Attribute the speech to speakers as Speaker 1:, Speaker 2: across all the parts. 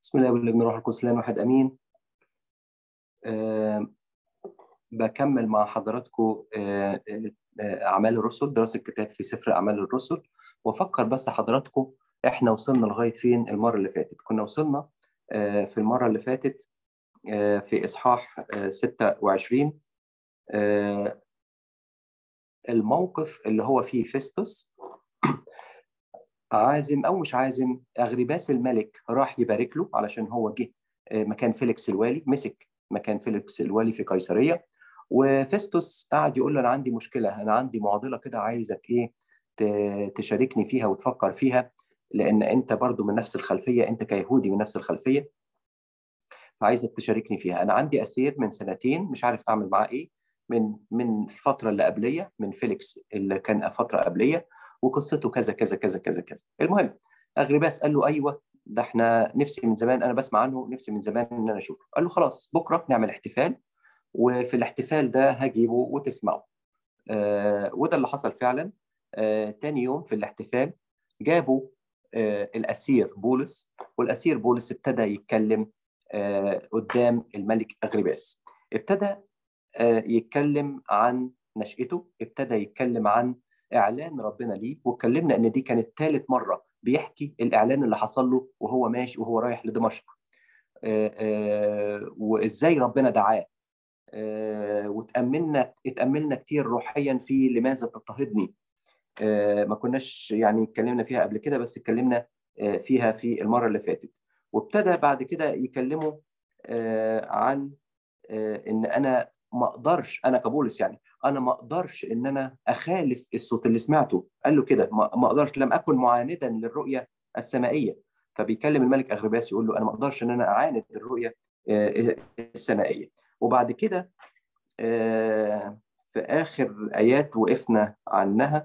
Speaker 1: بسم الله والابن الروح القدس الان واحد امين أه بكمل مع حضراتكم أه أه اعمال الرسل دراسه كتاب في سفر اعمال الرسل وافكر بس حضراتكم احنا وصلنا لغايه فين المره اللي فاتت كنا وصلنا أه في المره اللي فاتت أه في اصحاح أه 26 أه الموقف اللي هو فيه فيستوس عازم او مش عازم اغرباس الملك راح يبارك له علشان هو جه مكان فيليكس الوالي مسك مكان فيليكس الوالي في قيصريه وفيستوس قعد يقول له انا عندي مشكله انا عندي معضله كده عايزك ايه تشاركني فيها وتفكر فيها لان انت برضو من نفس الخلفيه انت كيهودي من نفس الخلفيه فعايزك تشاركني فيها انا عندي اسير من سنتين مش عارف اعمل معاه ايه من من الفتره اللي قبليه من فيليكس اللي كان فتره قبليه وقصته كذا كذا كذا كذا كذا المهم اغرباس قال له ايوه ده احنا نفسي من زمان انا بسمع عنه نفسي من زمان ان انا اشوفه قال له خلاص بكره نعمل احتفال وفي الاحتفال ده هجيبه وتسمعه آه وده اللي حصل فعلا آه تاني يوم في الاحتفال جابوا آه الاسير بولس والاسير بولس ابتدى يتكلم آه قدام الملك اغرباس ابتدى آه يتكلم عن نشأته ابتدى يتكلم عن اعلان ربنا ليه واتكلمنا ان دي كانت ثالث مره بيحكي الاعلان اللي حصل له وهو ماشي وهو رايح لدمشق آآ آآ وازاي ربنا دعاه وتاملنا اتاملنا كتير روحيا في لماذا تضطهدني ما كناش يعني اتكلمنا فيها قبل كده بس اتكلمنا فيها في المره اللي فاتت وابتدى بعد كده يكلموا عن ان انا ما اقدرش انا كبولس يعني انا ما اقدرش ان انا اخالف الصوت اللي سمعته قال له كده ما اقدرش لم اكن معاندا للرؤيه السمائيه فبيكلم الملك اغرباس يقول له انا ما اقدرش ان انا اعاند الرؤيه السمائيه وبعد كده في اخر ايات وقفنا عنها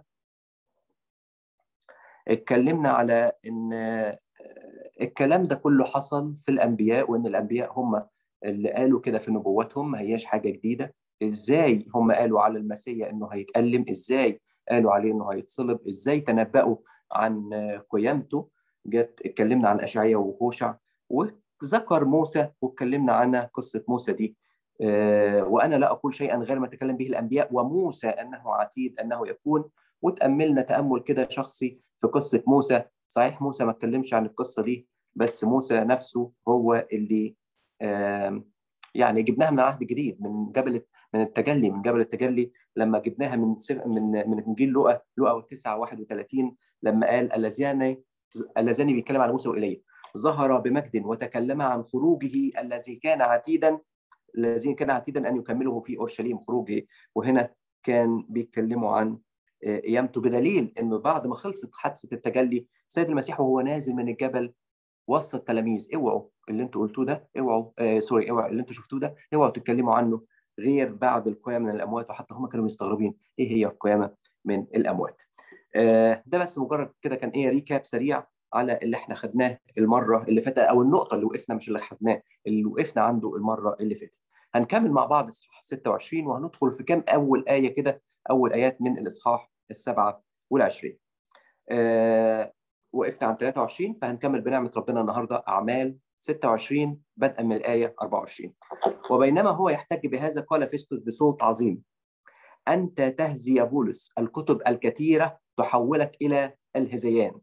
Speaker 1: اتكلمنا على ان الكلام ده كله حصل في الانبياء وان الانبياء هم اللي قالوا كده في نبواتهم ما هياش حاجه جديده ازاي هم قالوا على المسيح انه هيتألم ازاي قالوا عليه انه هيتصلب ازاي تنبأوا عن قيامته جت اتكلمنا عن اشعياء وهوشع وذكر موسى واتكلمنا عن قصه موسى دي أه وانا لا اقول شيئا غير ما تكلم به الانبياء وموسى انه عتيد انه يكون وتاملنا تامل كده شخصي في قصه موسى صحيح موسى ما اتكلمش عن القصه دي بس موسى نفسه هو اللي أه يعني جبناها من العهد الجديد من جبل من التجلي من جبل التجلي لما جبناها من من من انجيل لوقا لوقا 9 31 لما قال اللذان اللذان بيتكلم عن موسى وايليا ظهر بمجد وتكلم عن خروجه الذي كان عتيدا الذي كان عتيدا ان يكمله في اورشليم خروجه وهنا كان بيتكلموا عن قيامته بدليل انه بعد ما خلصت حادثه التجلي سيد المسيح وهو نازل من الجبل وصى التلاميذ اوعوا اللي انتوا قلتوه ده اوعوا آه سوري اوعوا اللي انتوا شفتوه ده اوعوا تتكلموا عنه غير بعد القيامه من الاموات وحتى هم كانوا مستغربين ايه هي القيامه من الاموات. آه ده بس مجرد كده كان ايه ريكاب سريع على اللي احنا خدناه المره اللي فاتت او النقطه اللي وقفنا مش اللي خدناه اللي وقفنا عنده المره اللي فاتت. هنكمل مع بعض اصحاح 26 وهندخل في كام اول ايه كده اول ايات من الاصحاح السبعه والعشرين. آه وقفنا عن 23 فهنكمل بنعمه ربنا النهارده اعمال 26 بدءا من الآية 24 وبينما هو يحتج بهذا قال فيستوس بصوت عظيم أنت تهزي يا بولس الكتب الكثيرة تحولك إلى الهزيان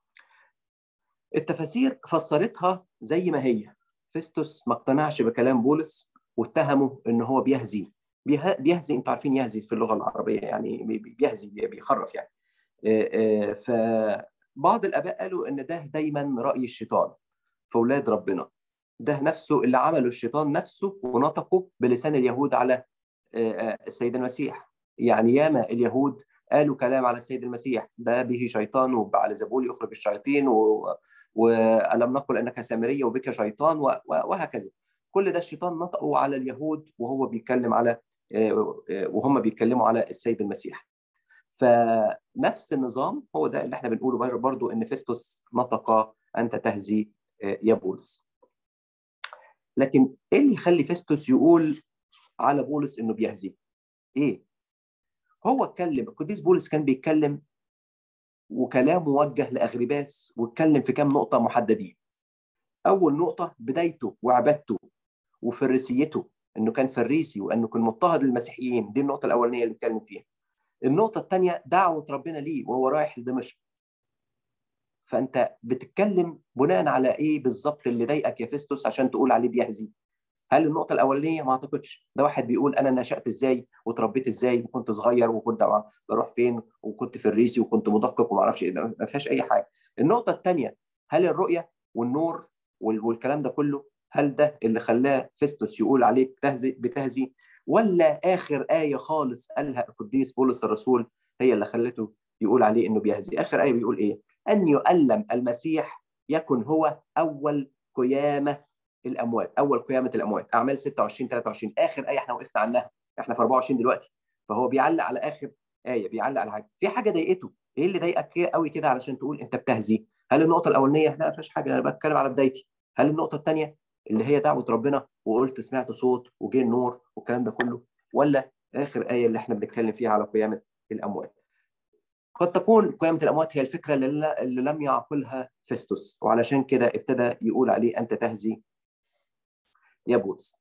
Speaker 1: التفاسير فسرتها زي ما هي فيستوس ما اقتنعش بكلام بولس واتهمه ان هو بيهزي بيهزي انتوا عارفين يهزي في اللغه العربيه يعني بيهزي بيخرف يعني فبعض الاباء قالوا ان ده دايما راي الشيطان في اولاد ربنا ده نفسه اللي عمله الشيطان نفسه ونطقه بلسان اليهود على السيد المسيح يعني ياما اليهود قالوا كلام على السيد المسيح ده به شيطان وعلى زبول يخرج الشياطين و... والم نقل انك سامريه وبك شيطان و... وهكذا كل ده الشيطان نطقه على اليهود وهو بيتكلم على وهم بيتكلموا على السيد المسيح فنفس النظام هو ده اللي احنا بنقوله برضو ان فيستوس نطق انت تهزي يا بولس لكن ايه اللي يخلي فيستوس يقول على بولس انه بيهزي ايه هو اتكلم القديس بولس كان بيتكلم وكلام موجه لاغرباس واتكلم في كام نقطه محددين اول نقطه بدايته وعبادته وفريسيته انه كان فريسي وانه كان مضطهد للمسيحيين دي النقطه الاولانيه اللي اتكلم فيها النقطه الثانيه دعوه ربنا ليه وهو رايح لدمشق فانت بتتكلم بناء على ايه بالظبط اللي ضايقك يا فيستوس عشان تقول عليه بيهزي هل النقطه الاولانيه ما اعتقدش ده واحد بيقول انا نشات ازاي وتربيت ازاي وكنت صغير وكنت بروح فين وكنت في الريسي وكنت مدقق وما اعرفش ايه ما فيهاش اي حاجه النقطه الثانيه هل الرؤيه والنور والكلام ده كله هل ده اللي خلاه فيستوس يقول عليك تهزي بتهزي ولا اخر ايه خالص قالها القديس بولس الرسول هي اللي خلته يقول عليه انه بيهزي اخر ايه بيقول ايه ان يؤلم المسيح يكن هو اول قيامه الاموات اول قيامه الاموات اعمال 26 23 اخر ايه احنا وقفنا عنها احنا في 24 دلوقتي فهو بيعلق على اخر ايه بيعلق على حاجه في حاجه ضايقته ايه اللي ضايقك قوي كده علشان تقول انت بتهزي هل النقطه الاولانيه لا ما فيش حاجه انا بتكلم على بدايتي هل النقطه الثانيه اللي هي دعوه ربنا وقلت سمعت صوت وجه النور والكلام ده كله ولا اخر ايه اللي احنا بنتكلم فيها على قيامه الاموات قد تكون قيامه الاموات هي الفكره اللي, اللي لم يعقلها فيستوس وعلشان كده ابتدى يقول عليه انت تهزي يا بولس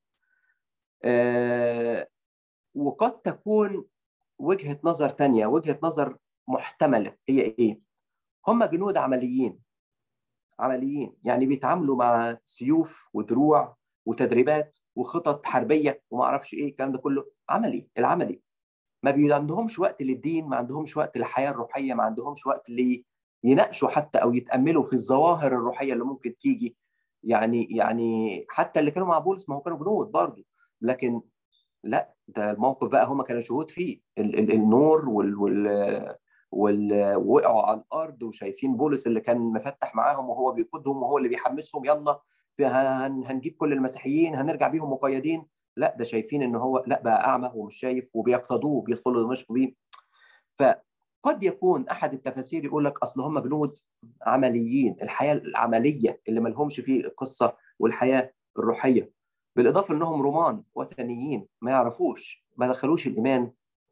Speaker 1: آه وقد تكون وجهه نظر ثانيه وجهه نظر محتمله هي ايه هم جنود عمليين عمليين يعني بيتعاملوا مع سيوف ودروع وتدريبات وخطط حربيه وما اعرفش ايه الكلام ده كله عملي العملي ما عندهمش وقت للدين ما عندهمش وقت للحياه الروحيه ما عندهمش وقت لي يناقشوا حتى او يتاملوا في الظواهر الروحيه اللي ممكن تيجي يعني يعني حتى اللي كانوا مع بولس ما هو كانوا جنود برضه لكن لا ده الموقف بقى هم كانوا شهود فيه ال ال النور وال وال ووقعوا على الارض وشايفين بولس اللي كان مفتح معاهم وهو بيقودهم وهو اللي بيحمسهم يلا هنجيب كل المسيحيين هنرجع بيهم مقيدين لا ده شايفين ان هو لا بقى اعمى ومش شايف وبيقتضوه وبيدخلوا دمشق بيه فقد يكون احد التفاسير يقول لك اصل هم جنود عمليين الحياه العمليه اللي ما لهمش فيه القصه والحياه الروحيه بالاضافه انهم رومان وثنيين ما يعرفوش ما دخلوش الايمان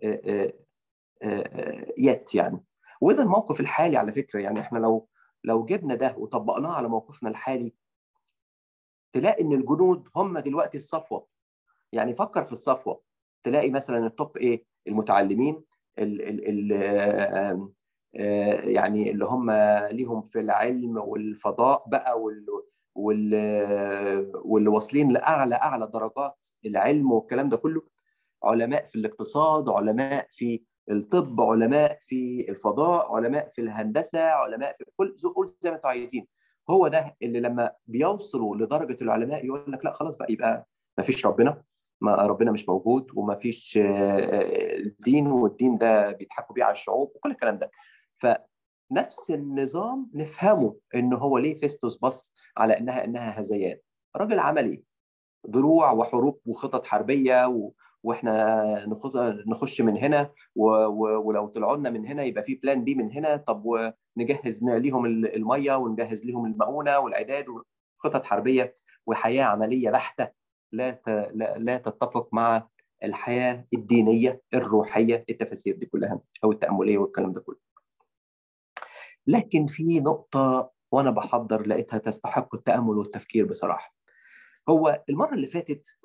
Speaker 1: يت يعني وده الموقف الحالي على فكره يعني احنا لو لو جبنا ده وطبقناه على موقفنا الحالي تلاقي ان الجنود هم دلوقتي الصفوه يعني فكر في الصفوه تلاقي مثلا التوب ايه المتعلمين ال ال ال يعني اللي هم ليهم في العلم والفضاء بقى وال واللي واصلين لاعلى اعلى درجات العلم والكلام ده كله علماء في الاقتصاد علماء في الطب علماء في الفضاء علماء في الهندسه علماء في كل قول زي ما انتم عايزين هو ده اللي لما بيوصلوا لدرجه العلماء يقول لك لا خلاص بقى يبقى ما فيش ربنا ما ربنا مش موجود وما فيش دين والدين ده بيضحكوا بيه على الشعوب وكل الكلام ده فنفس النظام نفهمه ان هو ليه فيستوس بص على انها انها هذيان راجل عملي دروع وحروب وخطط حربيه و... واحنا نخش من هنا و... و... ولو طلعوا لنا من هنا يبقى في بلان بي من هنا طب ونجهز ليهم الميه ونجهز ليهم المؤونه والعداد وخطط حربيه وحياه عمليه بحته لا لا تتفق مع الحياه الدينيه الروحيه التفاسير دي كلها او التامليه والكلام ده كله. لكن في نقطه وانا بحضر لقيتها تستحق التامل والتفكير بصراحه. هو المره اللي فاتت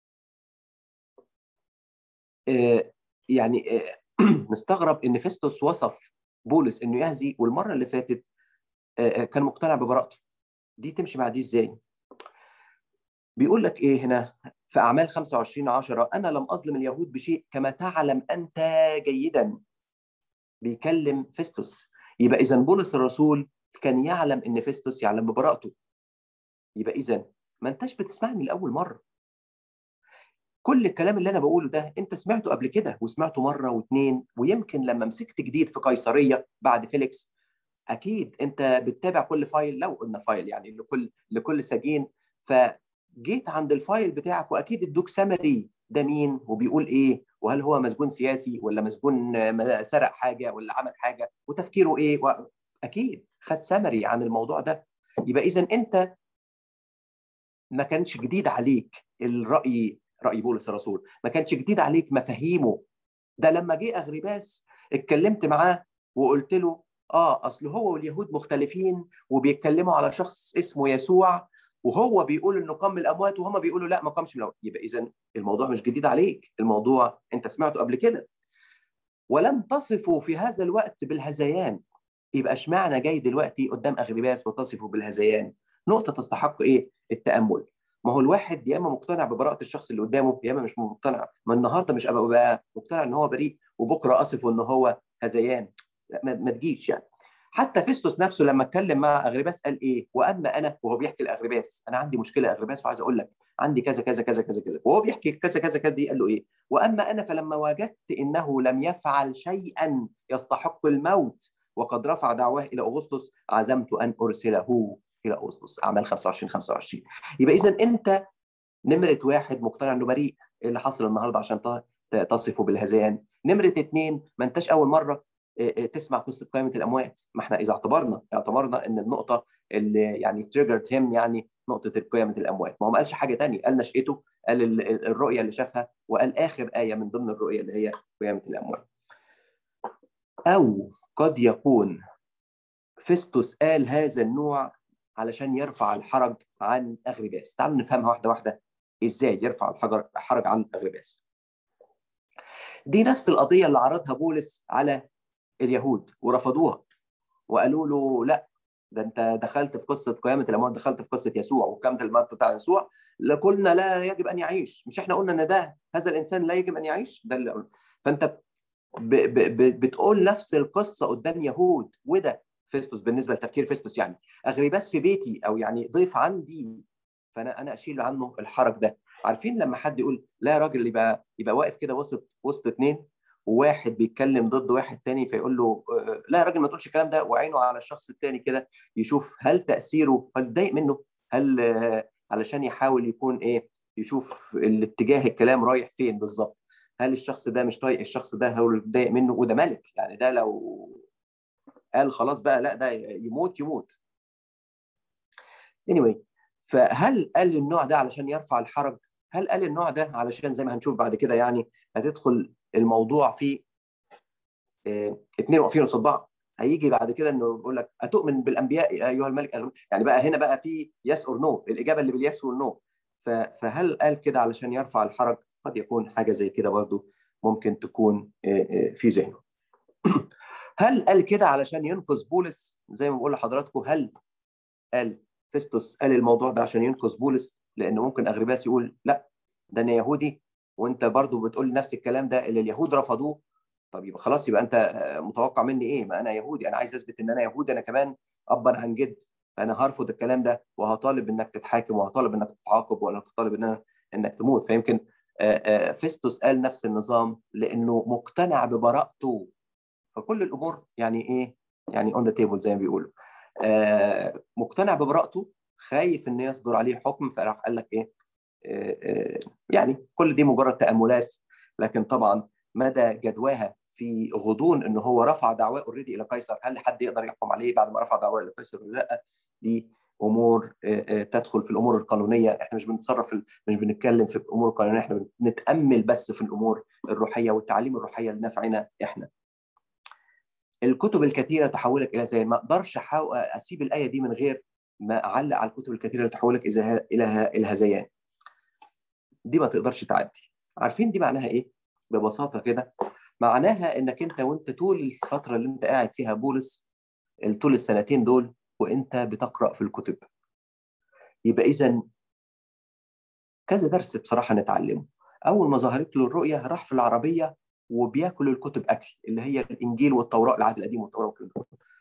Speaker 1: يعني نستغرب ان فيستوس وصف بولس انه يهزي والمره اللي فاتت كان مقتنع ببراءته. دي تمشي مع دي ازاي؟ بيقول لك ايه هنا في اعمال 25 10 انا لم اظلم اليهود بشيء كما تعلم انت جيدا بيكلم فيستوس يبقى اذا بولس الرسول كان يعلم ان فيستوس يعلم ببراءته يبقى اذا ما انتش بتسمعني لاول مره كل الكلام اللي انا بقوله ده انت سمعته قبل كده وسمعته مره واثنين ويمكن لما مسكت جديد في قيصريه بعد فيليكس اكيد انت بتتابع كل فايل لو قلنا فايل يعني لكل لكل سجين ف جيت عند الفايل بتاعك واكيد ادوك سمري ده مين وبيقول ايه وهل هو مسجون سياسي ولا مسجون سرق حاجه ولا عمل حاجه وتفكيره ايه و... اكيد خد سمري عن الموضوع ده يبقى اذا انت ما كانش جديد عليك الراي راي بولس الرسول ما كانش جديد عليك مفاهيمه ده لما جه اغرباس اتكلمت معاه وقلت له اه اصل هو واليهود مختلفين وبيتكلموا على شخص اسمه يسوع وهو بيقول انه قام من الاموات وهم بيقولوا لا ما قامش من الاموات يبقى اذا الموضوع مش جديد عليك الموضوع انت سمعته قبل كده ولم تصفوا في هذا الوقت بالهذيان يبقى اشمعنى جاي دلوقتي قدام اغرباس وتصفه بالهذيان نقطه تستحق ايه التامل ما هو الواحد يا اما مقتنع ببراءه الشخص اللي قدامه يا اما مش مقتنع ما النهارده مش ابقى بقى مقتنع ان هو بريء وبكره اصفه ان هو هذيان لا ما تجيش يعني حتى فيستوس نفسه لما اتكلم مع اغرباس قال ايه واما انا وهو بيحكي لاغرباس انا عندي مشكله اغرباس وعايز اقول لك عندي كذا كذا كذا كذا كذا وهو بيحكي كذا كذا كذا دي قال له ايه واما انا فلما وجدت انه لم يفعل شيئا يستحق الموت وقد رفع دعواه الى اغسطس عزمت ان ارسله الى اغسطس اعمال 25 25 يبقى اذا انت نمره واحد مقتنع انه بريء ايه اللي حصل النهارده عشان تصفه بالهذيان نمره اثنين ما انتش اول مره تسمع قصه قيامه الاموات ما احنا اذا اعتبرنا اعتبرنا ان النقطه اللي يعني تريجرد هيم يعني نقطه قيامه الاموات ما هو ما قالش حاجه ثانيه قال نشأته قال الرؤيه اللي شافها وقال اخر ايه من ضمن الرؤيه اللي هي قيامه الاموات او قد يكون فيستوس قال هذا النوع علشان يرفع الحرج عن اغرباس تعالوا نفهمها واحده واحده ازاي يرفع الحجر الحرج عن اغرباس دي نفس القضيه اللي عرضها بولس على اليهود ورفضوها وقالوا له لا ده انت دخلت في قصه قيامه الاموات دخلت في قصه يسوع وقيامه الموت بتاع يسوع قلنا لا يجب ان يعيش مش احنا قلنا ان ده هذا الانسان لا يجب ان يعيش ده اللي قلنا فانت ب ب ب بتقول نفس القصه قدام يهود وده فيستوس بالنسبه لتفكير فيستوس يعني اغرباس في بيتي او يعني ضيف عندي فانا انا اشيل عنه الحرج ده عارفين لما حد يقول لا يا راجل يبقى يبقى واقف كده وسط وسط اثنين وواحد بيتكلم ضد واحد تاني فيقول له لا يا راجل ما تقولش الكلام ده وعينه على الشخص التاني كده يشوف هل تاثيره هل ضايق منه هل علشان يحاول يكون ايه يشوف الاتجاه الكلام رايح فين بالظبط هل الشخص ده مش طايق الشخص ده هو اللي ضايق منه وده ملك يعني ده لو قال خلاص بقى لا ده يموت يموت anyway فهل قال النوع ده علشان يرفع الحرج هل قال النوع ده علشان زي ما هنشوف بعد كده يعني هتدخل الموضوع في اه اثنين واقفين قصاد بعض هيجي بعد كده انه يقول لك اتؤمن بالانبياء ايها الملك يعني بقى هنا بقى في يس اور نو الاجابه اللي باليس والنو فهل قال كده علشان يرفع الحرج قد يكون حاجه زي كده برضو ممكن تكون في ذهنه هل قال كده علشان ينقذ بولس زي ما بقول لحضراتكم هل قال فيستوس قال الموضوع ده عشان ينقذ بولس لان ممكن اغرباس يقول لا ده انا يهودي وانت برضو بتقول نفس الكلام ده اللي اليهود رفضوه طب يبقى خلاص يبقى انت متوقع مني ايه ما انا يهودي انا عايز اثبت ان انا يهودي انا كمان ابا عن جد انا هرفض الكلام ده وهطالب انك تتحاكم وهطالب انك تتعاقب ولا هطالب ان انك تموت فيمكن فيستوس قال نفس النظام لانه مقتنع ببراءته فكل الامور يعني ايه يعني اون ذا تيبل زي ما بيقولوا آه مقتنع ببراءته خايف ان يصدر عليه حكم فراح قال لك ايه آه آه يعني كل دي مجرد تاملات لكن طبعا مدى جدواها في غضون ان هو رفع دعواه اوريدي الى قيصر هل حد يقدر يحكم عليه بعد ما رفع دعواه الى قيصر ولا لا دي امور تدخل في الامور القانونيه احنا مش بنتصرف مش بنتكلم في الامور القانونيه احنا بنتامل بس في الامور الروحيه والتعليم الروحيه لنفعنا احنا الكتب الكثيره تحولك الى زي ما اقدرش اسيب الايه دي من غير ما اعلق على الكتب الكثيره اللي تحولك الى الهذيان دي ما تقدرش تعدي عارفين دي معناها ايه ببساطه كده معناها انك انت وانت طول الفتره اللي انت قاعد فيها بولس طول السنتين دول وانت بتقرا في الكتب يبقى اذا كذا درس بصراحه نتعلمه اول ما ظهرت له الرؤيه راح في العربيه وبياكل الكتب اكل اللي هي الانجيل والتوراه العهد القديم والتوراه والكلام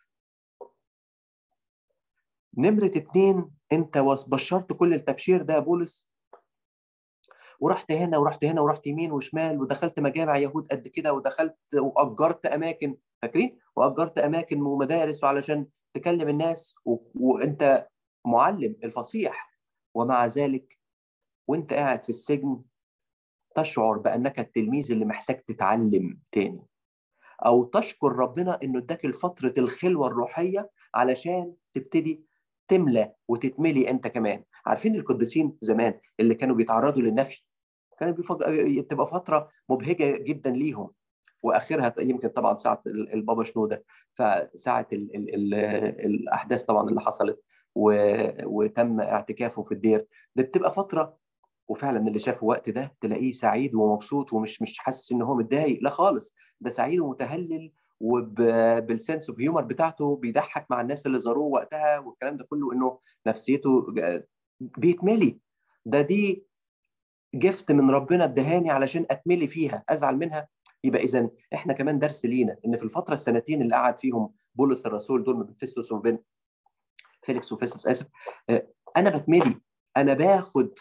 Speaker 1: نمرة اتنين انت بشرت كل التبشير ده يا بولس ورحت هنا ورحت هنا ورحت يمين وشمال ودخلت مجامع يهود قد كده ودخلت واجرت اماكن فاكرين؟ واجرت اماكن ومدارس علشان تكلم الناس و... وانت معلم الفصيح ومع ذلك وانت قاعد في السجن تشعر بانك التلميذ اللي محتاج تتعلم تاني او تشكر ربنا انه اداك فتره الخلوه الروحيه علشان تبتدي تملى وتتملي انت كمان عارفين القديسين زمان اللي كانوا بيتعرضوا للنفي كانت بيفج... تبقى فتره مبهجه جدا ليهم واخرها يمكن طبعا ساعه البابا شنوده فساعه ال ال ال الاحداث طبعا اللي حصلت و... وتم اعتكافه في الدير ده بتبقى فتره وفعلا اللي شافه وقت ده تلاقيه سعيد ومبسوط ومش مش حاسس ان هو متضايق لا خالص ده سعيد ومتهلل وبالسنس اوف هيومر بتاعته بيضحك مع الناس اللي زاروه وقتها والكلام ده كله انه نفسيته بيتملي ده دي جفت من ربنا ادهاني علشان اتملي فيها ازعل منها يبقى اذا احنا كمان درس لينا ان في الفتره السنتين اللي قعد فيهم بولس الرسول دول من فيستوس وبين فيليكس وفيستوس اسف آه، انا بتملي انا باخد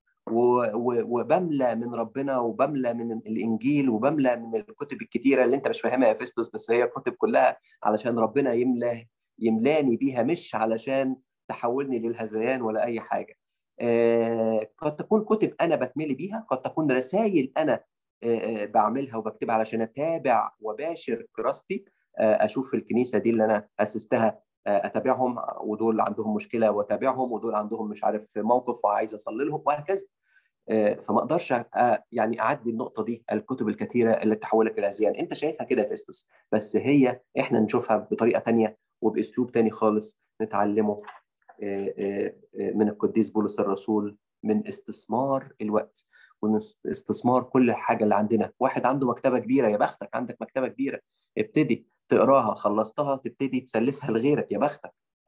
Speaker 1: وبملى من ربنا وبملى من الانجيل وبملى من الكتب الكتيره اللي انت مش فاهمها يا فيستوس بس هي الكتب كلها علشان ربنا يملى يملاني بيها مش علشان تحولني للهذيان ولا اي حاجه آه، قد تكون كتب انا بتملي بيها قد تكون رسائل انا آه، آه، بعملها وبكتبها علشان اتابع وباشر كراستي اشوف الكنيسه دي اللي انا اسستها اتابعهم ودول عندهم مشكله واتابعهم ودول عندهم مش عارف موقف وعايز اصلي لهم وهكذا فما اقدرش يعني اعدي النقطه دي الكتب الكثيره اللي تحولك الى هذيان انت شايفها كده يا فيستوس بس هي احنا نشوفها بطريقه تانية وباسلوب تاني خالص نتعلمه من القديس بولس الرسول من استثمار الوقت ومن استثمار كل حاجه اللي عندنا واحد عنده مكتبه كبيره يا بختك عندك مكتبه كبيره ابتدي تقراها خلصتها تبتدي تسلفها لغيرك يا بختك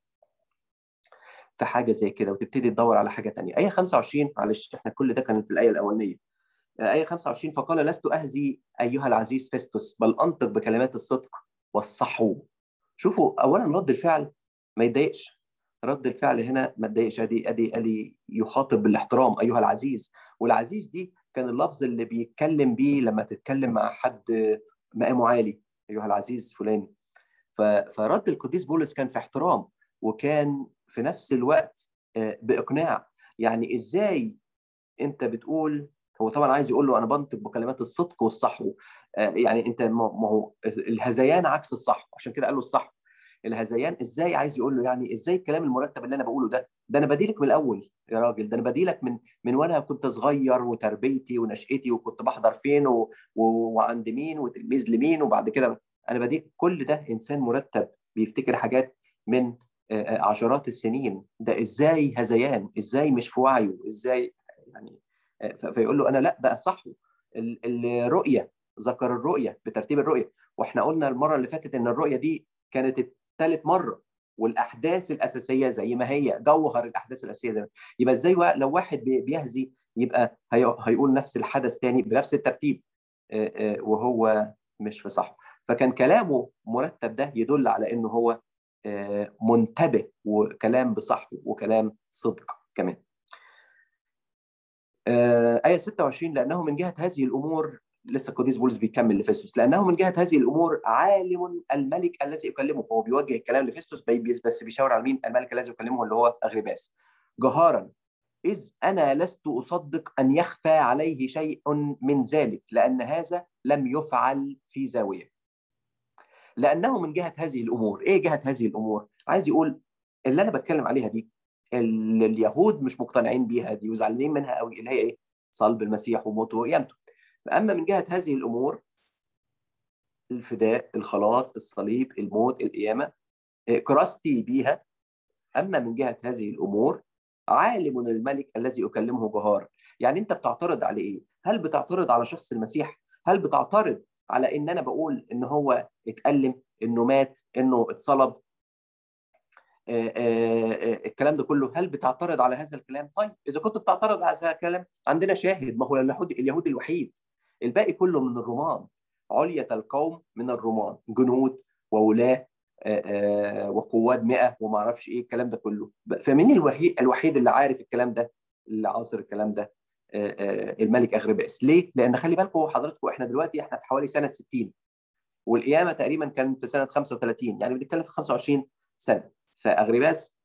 Speaker 1: في حاجه زي كده وتبتدي تدور على حاجه ثانيه ايه 25 معلش احنا كل ده كانت الايه الاولانيه ايه 25 فقال لست اهزي ايها العزيز فيستوس بل انطق بكلمات الصدق والصحو شوفوا اولا رد الفعل ما يتضايقش رد الفعل هنا ما تضايقش ادي ادي ادي يخاطب بالاحترام ايها العزيز والعزيز دي كان اللفظ اللي بيتكلم بيه لما تتكلم مع حد مقامه عالي ايها العزيز فلان فرد القديس بولس كان في احترام وكان في نفس الوقت آه، باقناع يعني ازاي انت بتقول هو طبعا عايز يقول له انا بنطق بكلمات الصدق والصحو آه، يعني انت ما هو الهذيان عكس الصح عشان كده قال له الصح الهذيان ازاي عايز يقول له يعني ازاي الكلام المرتب اللي انا بقوله ده ده انا بديلك من الاول يا راجل ده انا بديلك من من وانا كنت صغير وتربيتي ونشأتي وكنت بحضر فين و... و... وعند مين وتلميذ لمين وبعد كده انا بديك كل ده انسان مرتب بيفتكر حاجات من عشرات السنين ده ازاي هذيان ازاي مش في وعيه ازاي يعني فيقول له انا لا ده صح الرؤيه ذكر الرؤيه بترتيب الرؤيه واحنا قلنا المره اللي فاتت ان الرؤيه دي كانت ثالث مره والاحداث الاساسيه زي ما هي جوهر الاحداث الاساسيه ده يبقى ازاي لو واحد بيهزي يبقى هيقول نفس الحدث تاني بنفس الترتيب وهو مش في صح فكان كلامه مرتب ده يدل على انه هو منتبه وكلام بصح وكلام صدق كمان آية 26 لأنه من جهة هذه الأمور لسه القديس بولس بيكمل لفيستوس لانه من جهه هذه الامور عالم الملك الذي يكلمه هو بيوجه الكلام لفيستوس بس بيشاور على مين الملك الذي يكلمه اللي هو اغرباس جهارا إذ أنا لست أصدق أن يخفى عليه شيء من ذلك لأن هذا لم يفعل في زاوية لأنه من جهة هذه الأمور إيه جهة هذه الأمور؟ عايز يقول اللي أنا بتكلم عليها دي اللي اليهود مش مقتنعين بيها دي وزعلانين منها قوي اللي هي إيه؟ صلب المسيح وموته وقيامته فأما من جهة هذه الأمور الفداء الخلاص الصليب الموت القيامة كراستي بيها أما من جهة هذه الأمور عالم الملك الذي أكلمه جهار يعني أنت بتعترض على إيه؟ هل بتعترض على شخص المسيح؟ هل بتعترض على إن أنا بقول إن هو اتألم إنه مات إنه اتصلب آآ آآ الكلام ده كله هل بتعترض على هذا الكلام؟ طيب إذا كنت بتعترض على هذا الكلام عندنا شاهد ما هو اليهود اليهود الوحيد الباقي كله من الرومان علية القوم من الرومان جنود وولاة وقواد 100 وما اعرفش ايه الكلام ده كله فمين الوحيد الوحيد اللي عارف الكلام ده اللي عاصر الكلام ده الملك اغرباس ليه لان خلي بالكم حضراتكم احنا دلوقتي احنا في حوالي سنه 60 والقيامه تقريبا كان في سنه 35 يعني بنتكلم في 25 سنه فاغرباس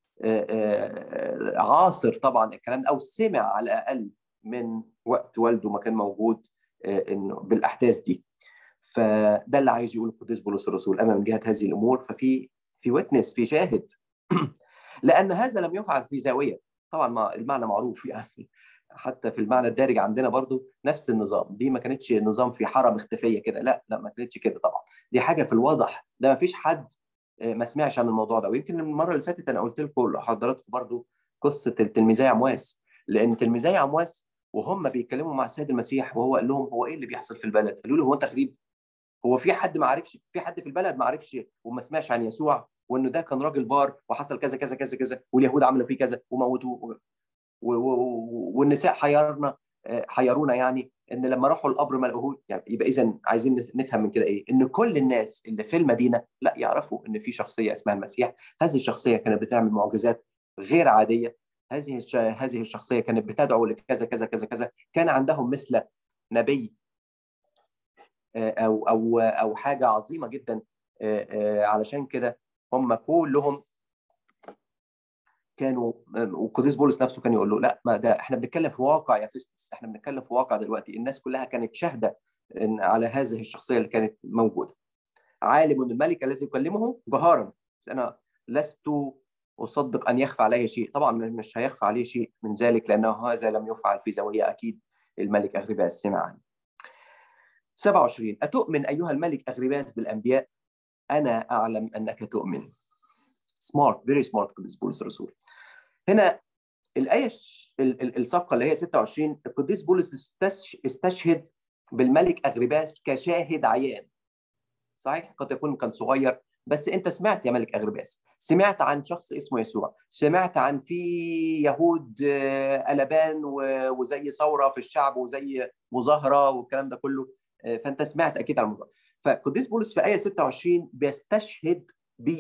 Speaker 1: عاصر طبعا الكلام ده او سمع على الاقل من وقت والده ما كان موجود انه بالاحداث دي فده اللي عايز يقوله القديس بولس الرسول اما من جهه هذه الامور ففي في ويتنس في شاهد لان هذا لم يفعل في زاويه طبعا ما المعنى معروف يعني حتى في المعنى الدارج عندنا برضو نفس النظام دي ما كانتش نظام في حاره مختفيه كده لا لا ما كانتش كده طبعا دي حاجه في الواضح ده ما فيش حد ما سمعش عن الموضوع ده ويمكن المره اللي فاتت انا قلت لكم حضراتكم برضو قصه التلميذي عمواس لان تلميذي عمواس وهم بيتكلموا مع السيد المسيح وهو قال لهم هو ايه اللي بيحصل في البلد؟ قالوا له هو انت غريب؟ هو في حد ما عرفش في حد في البلد ما عرفش وما سمعش عن يسوع وانه ده كان راجل بار وحصل كذا كذا كذا كذا واليهود عملوا فيه كذا وموتوه والنساء حيرنا حيرونا يعني ان لما راحوا القبر ما لقوهوش يعني يبقى اذا عايزين نفهم من كده ايه؟ ان كل الناس اللي في المدينه لا يعرفوا ان في شخصيه اسمها المسيح، هذه الشخصيه كانت بتعمل معجزات غير عاديه، هذه هذه الشخصيه كانت بتدعو لكذا كذا كذا كذا، كان عندهم مثل نبي او او او حاجه عظيمه جدا علشان كده هم كلهم كانوا والقديس بولس نفسه كان يقول له لا ما ده احنا بنتكلم في واقع يا فيستس احنا بنتكلم في واقع دلوقتي الناس كلها كانت شاهده على هذه الشخصيه اللي كانت موجوده عالم الملك الذي يكلمه جهارا انا لست اصدق ان يخفى عليه شيء طبعا مش هيخفى عليه شيء من ذلك لانه هذا لم يفعل في زاويه اكيد الملك اغرباس سمع عنه 27 أتؤمن أيها الملك أغرباس بالأنبياء؟ أنا أعلم أنك تؤمن. سمارت فيري سمارت قديس بولس الرسول. هنا الآية الصفقة اللي هي 26 القديس بولس استشهد بالملك أغرباس كشاهد عيان. صحيح قد يكون كان صغير بس انت سمعت يا ملك اغرباس سمعت عن شخص اسمه يسوع سمعت عن في يهود قلبان وزي ثوره في الشعب وزي مظاهره والكلام ده كله فانت سمعت اكيد عن الموضوع فقديس بولس في ايه 26 بيستشهد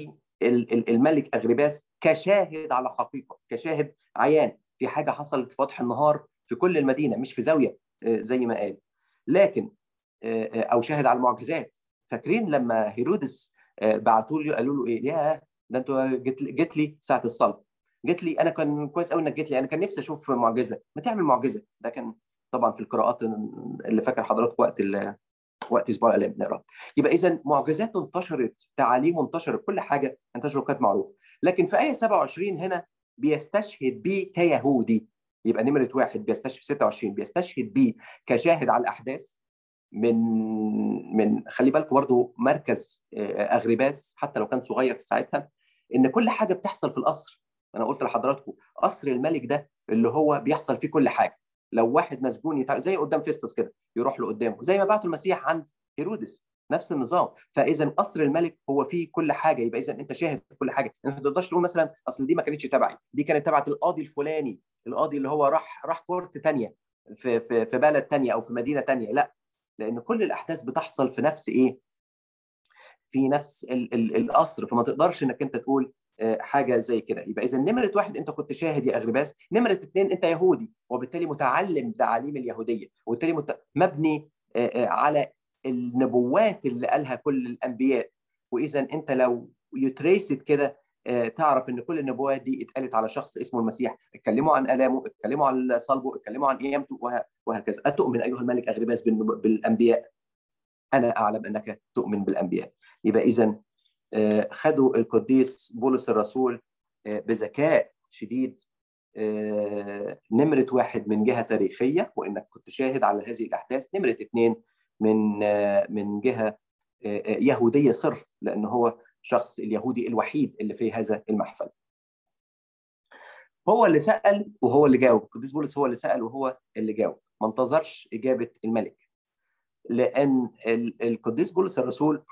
Speaker 1: بالملك اغرباس كشاهد على حقيقه كشاهد عيان في حاجه حصلت في وضح النهار في كل المدينه مش في زاويه زي ما قال لكن او شاهد على المعجزات فاكرين لما هيرودس بعتوا له قالوا له ايه يا ده انتوا جيت جيت لي ساعه الصلب جيت لي انا كان كويس قوي انك جيت لي انا كان نفسي اشوف معجزه ما تعمل معجزه ده كان طبعا في القراءات اللي فاكر حضرتك وقت وقت اسبوع الالام بنقرا يبقى اذا معجزات انتشرت تعاليم انتشرت كل حاجه انتشرت كانت معروفه لكن في ايه 27 هنا بيستشهد بيه كيهودي يبقى نمره واحد بيستشهد 26 بيستشهد بيه كشاهد على الاحداث من من خلي بالكم برضو مركز اغرباس حتى لو كان صغير في ساعتها ان كل حاجه بتحصل في القصر انا قلت لحضراتكم قصر الملك ده اللي هو بيحصل فيه كل حاجه لو واحد مسجون يتع... زي قدام فيستوس كده يروح له قدامه زي ما بعتوا المسيح عند هيرودس نفس النظام فاذا قصر الملك هو فيه كل حاجه يبقى اذا انت شاهد كل حاجه انت ما تقدرش تقول مثلا اصل دي ما كانتش تبعي دي كانت تبعت القاضي الفلاني القاضي اللي هو راح راح كورت ثانيه في في في بلد ثانيه او في مدينه ثانيه لا لان كل الاحداث بتحصل في نفس ايه في نفس ال ال القصر فما تقدرش انك انت تقول حاجه زي كده يبقى اذا نمره واحد انت كنت شاهد يا اغرباس نمره اثنين انت يهودي وبالتالي متعلم تعاليم اليهوديه وبالتالي مت... مبني على النبوات اللي قالها كل الانبياء واذا انت لو يتريست كده تعرف ان كل النبوات دي اتقالت على شخص اسمه المسيح اتكلموا عن الامه اتكلموا عن صلبه اتكلموا عن قيامته وهكذا اتؤمن ايها الملك اغرباس بالانبياء انا اعلم انك تؤمن بالانبياء يبقى اذا خدوا القديس بولس الرسول بذكاء شديد نمرة واحد من جهة تاريخية وإنك كنت شاهد على هذه الأحداث نمرة اثنين من من جهة يهودية صرف لأن هو شخص اليهودي الوحيد اللي في هذا المحفل هو اللي سأل وهو اللي جاوب القديس بولس هو اللي سأل وهو اللي جاوب ما انتظرش إجابة الملك لأن القديس بولس الرسول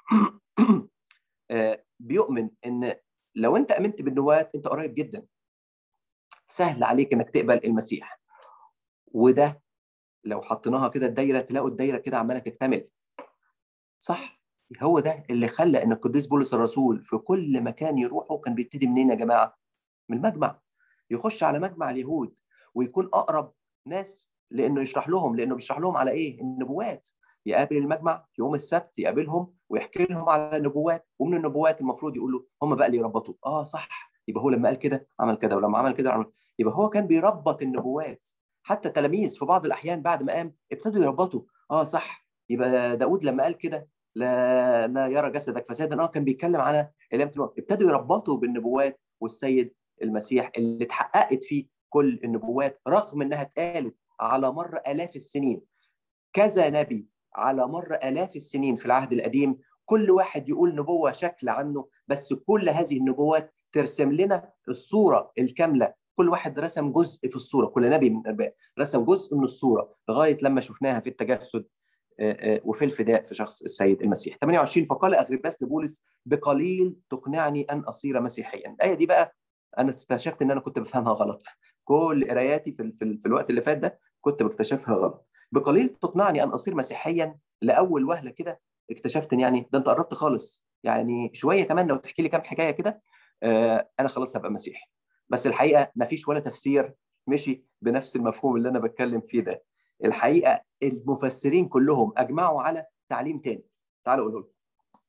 Speaker 1: بيؤمن ان لو انت امنت بالنبوات انت قريب جدا سهل عليك انك تقبل المسيح وده لو حطيناها كده الدايره تلاقوا الدايره كده عماله تكتمل صح هو ده اللي خلى ان القديس بولس الرسول في كل مكان يروحه كان بيبتدي منين يا جماعه من المجمع يخش على مجمع اليهود ويكون اقرب ناس لانه يشرح لهم لانه بيشرح لهم على ايه النبوات يقابل المجمع يوم السبت يقابلهم ويحكي لهم على النبوات ومن النبوات المفروض يقولوا هم بقى اللي يربطوا اه صح يبقى هو لما قال كده عمل كده ولما عمل كده عمل يبقى هو كان بيربط النبوات حتى التلاميذ في بعض الاحيان بعد ما قام ابتدوا يربطوا اه صح يبقى داود لما قال كده لا لا يرى جسدك فسادا اه كان بيتكلم على قيامه الموت ابتدوا يربطوا بالنبوات والسيد المسيح اللي اتحققت فيه كل النبوات رغم انها اتقالت على مر الاف السنين كذا نبي على مر الاف السنين في العهد القديم كل واحد يقول نبوه شكل عنه بس كل هذه النبوات ترسم لنا الصوره الكامله كل واحد رسم جزء في الصوره كل نبي من الانبياء رسم جزء من الصوره لغايه لما شفناها في التجسد وفي الفداء في شخص السيد المسيح 28 فقال اغرباس لبولس بقليل تقنعني ان اصير مسيحيا الايه دي بقى انا اكتشفت ان انا كنت بفهمها غلط كل قراياتي في, في, في الوقت اللي فات ده كنت بكتشفها غلط بقليل تقنعني ان اصير مسيحيا لاول وهله كده اكتشفت ان يعني ده انت قربت خالص يعني شويه كمان لو تحكي لي كام حكايه كده آه انا خلاص هبقى مسيحي بس الحقيقه ما فيش ولا تفسير مشي بنفس المفهوم اللي انا بتكلم فيه ده الحقيقه المفسرين كلهم اجمعوا على تعليم تاني تعالوا قولوا لي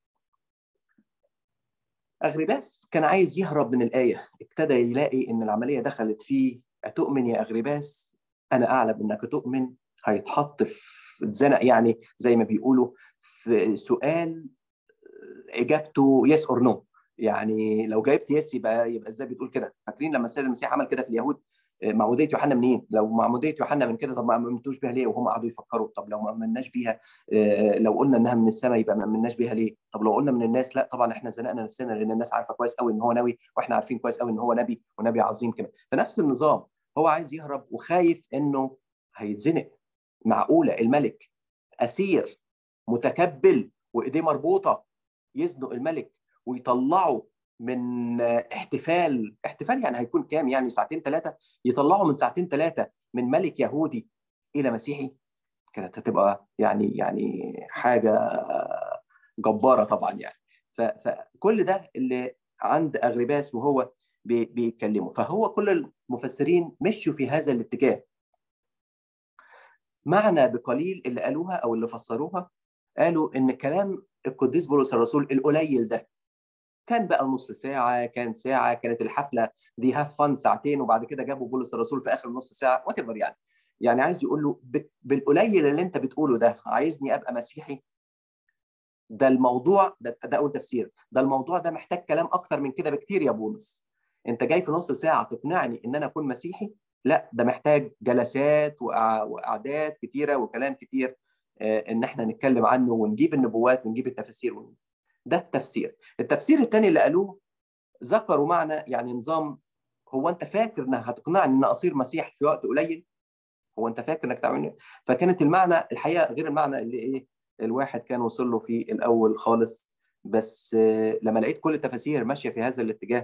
Speaker 1: اغرباس كان عايز يهرب من الايه ابتدى يلاقي ان العمليه دخلت فيه اتؤمن يا اغرباس انا اعلم انك تؤمن هيتحط في اتزنق يعني زي ما بيقولوا في سؤال اجابته يس اور نو يعني لو جاوبت يس يبقى يبقى ازاي بتقول كده فاكرين لما السيد المسيح عمل كده في اليهود معموديه يوحنا منين؟ لو معموديه يوحنا من كده طب ما امنتوش بيها ليه؟ وهم قعدوا يفكروا طب لو ما امناش بيها لو قلنا انها من السماء يبقى ما امناش بيها ليه؟ طب لو قلنا من الناس لا طبعا احنا زنقنا نفسنا لان الناس عارفه كويس قوي ان هو نبي واحنا عارفين كويس قوي ان هو نبي ونبي عظيم كمان فنفس النظام هو عايز يهرب وخايف انه هيتزنق معقوله الملك اسير متكبل وايديه مربوطه يزنق الملك ويطلعه من احتفال احتفال يعني هيكون كام يعني ساعتين ثلاثه يطلعوا من ساعتين ثلاثه من ملك يهودي الى مسيحي كانت هتبقى يعني يعني حاجه جباره طبعا يعني فكل ده اللي عند اغرباس وهو بيتكلموا فهو كل المفسرين مشوا في هذا الاتجاه معنى بقليل اللي قالوها او اللي فسروها قالوا ان كلام القديس بولس الرسول القليل ده كان بقى نص ساعة كان ساعة كانت الحفلة دي هاف فن ساعتين وبعد كده جابوا بولس الرسول في آخر نص ساعة وات يعني يعني عايز يقول له بالقليل اللي انت بتقوله ده عايزني ابقى مسيحي ده الموضوع ده, ده اول تفسير ده الموضوع ده محتاج كلام اكتر من كده بكتير يا بولس انت جاي في نص ساعه تقنعني ان انا اكون مسيحي لا ده محتاج جلسات وقعدات كتيره وكلام كتير ان احنا نتكلم عنه ونجيب النبوات ونجيب التفاسير ده التفسير التفسير الثاني اللي قالوه ذكروا معنى يعني نظام هو انت فاكر انك هتقنعني ان اصير مسيح في وقت قليل هو انت فاكر انك تعمل فكانت المعنى الحقيقه غير المعنى اللي ايه الواحد كان وصل له في الاول خالص بس لما لقيت كل التفاسير ماشيه في هذا الاتجاه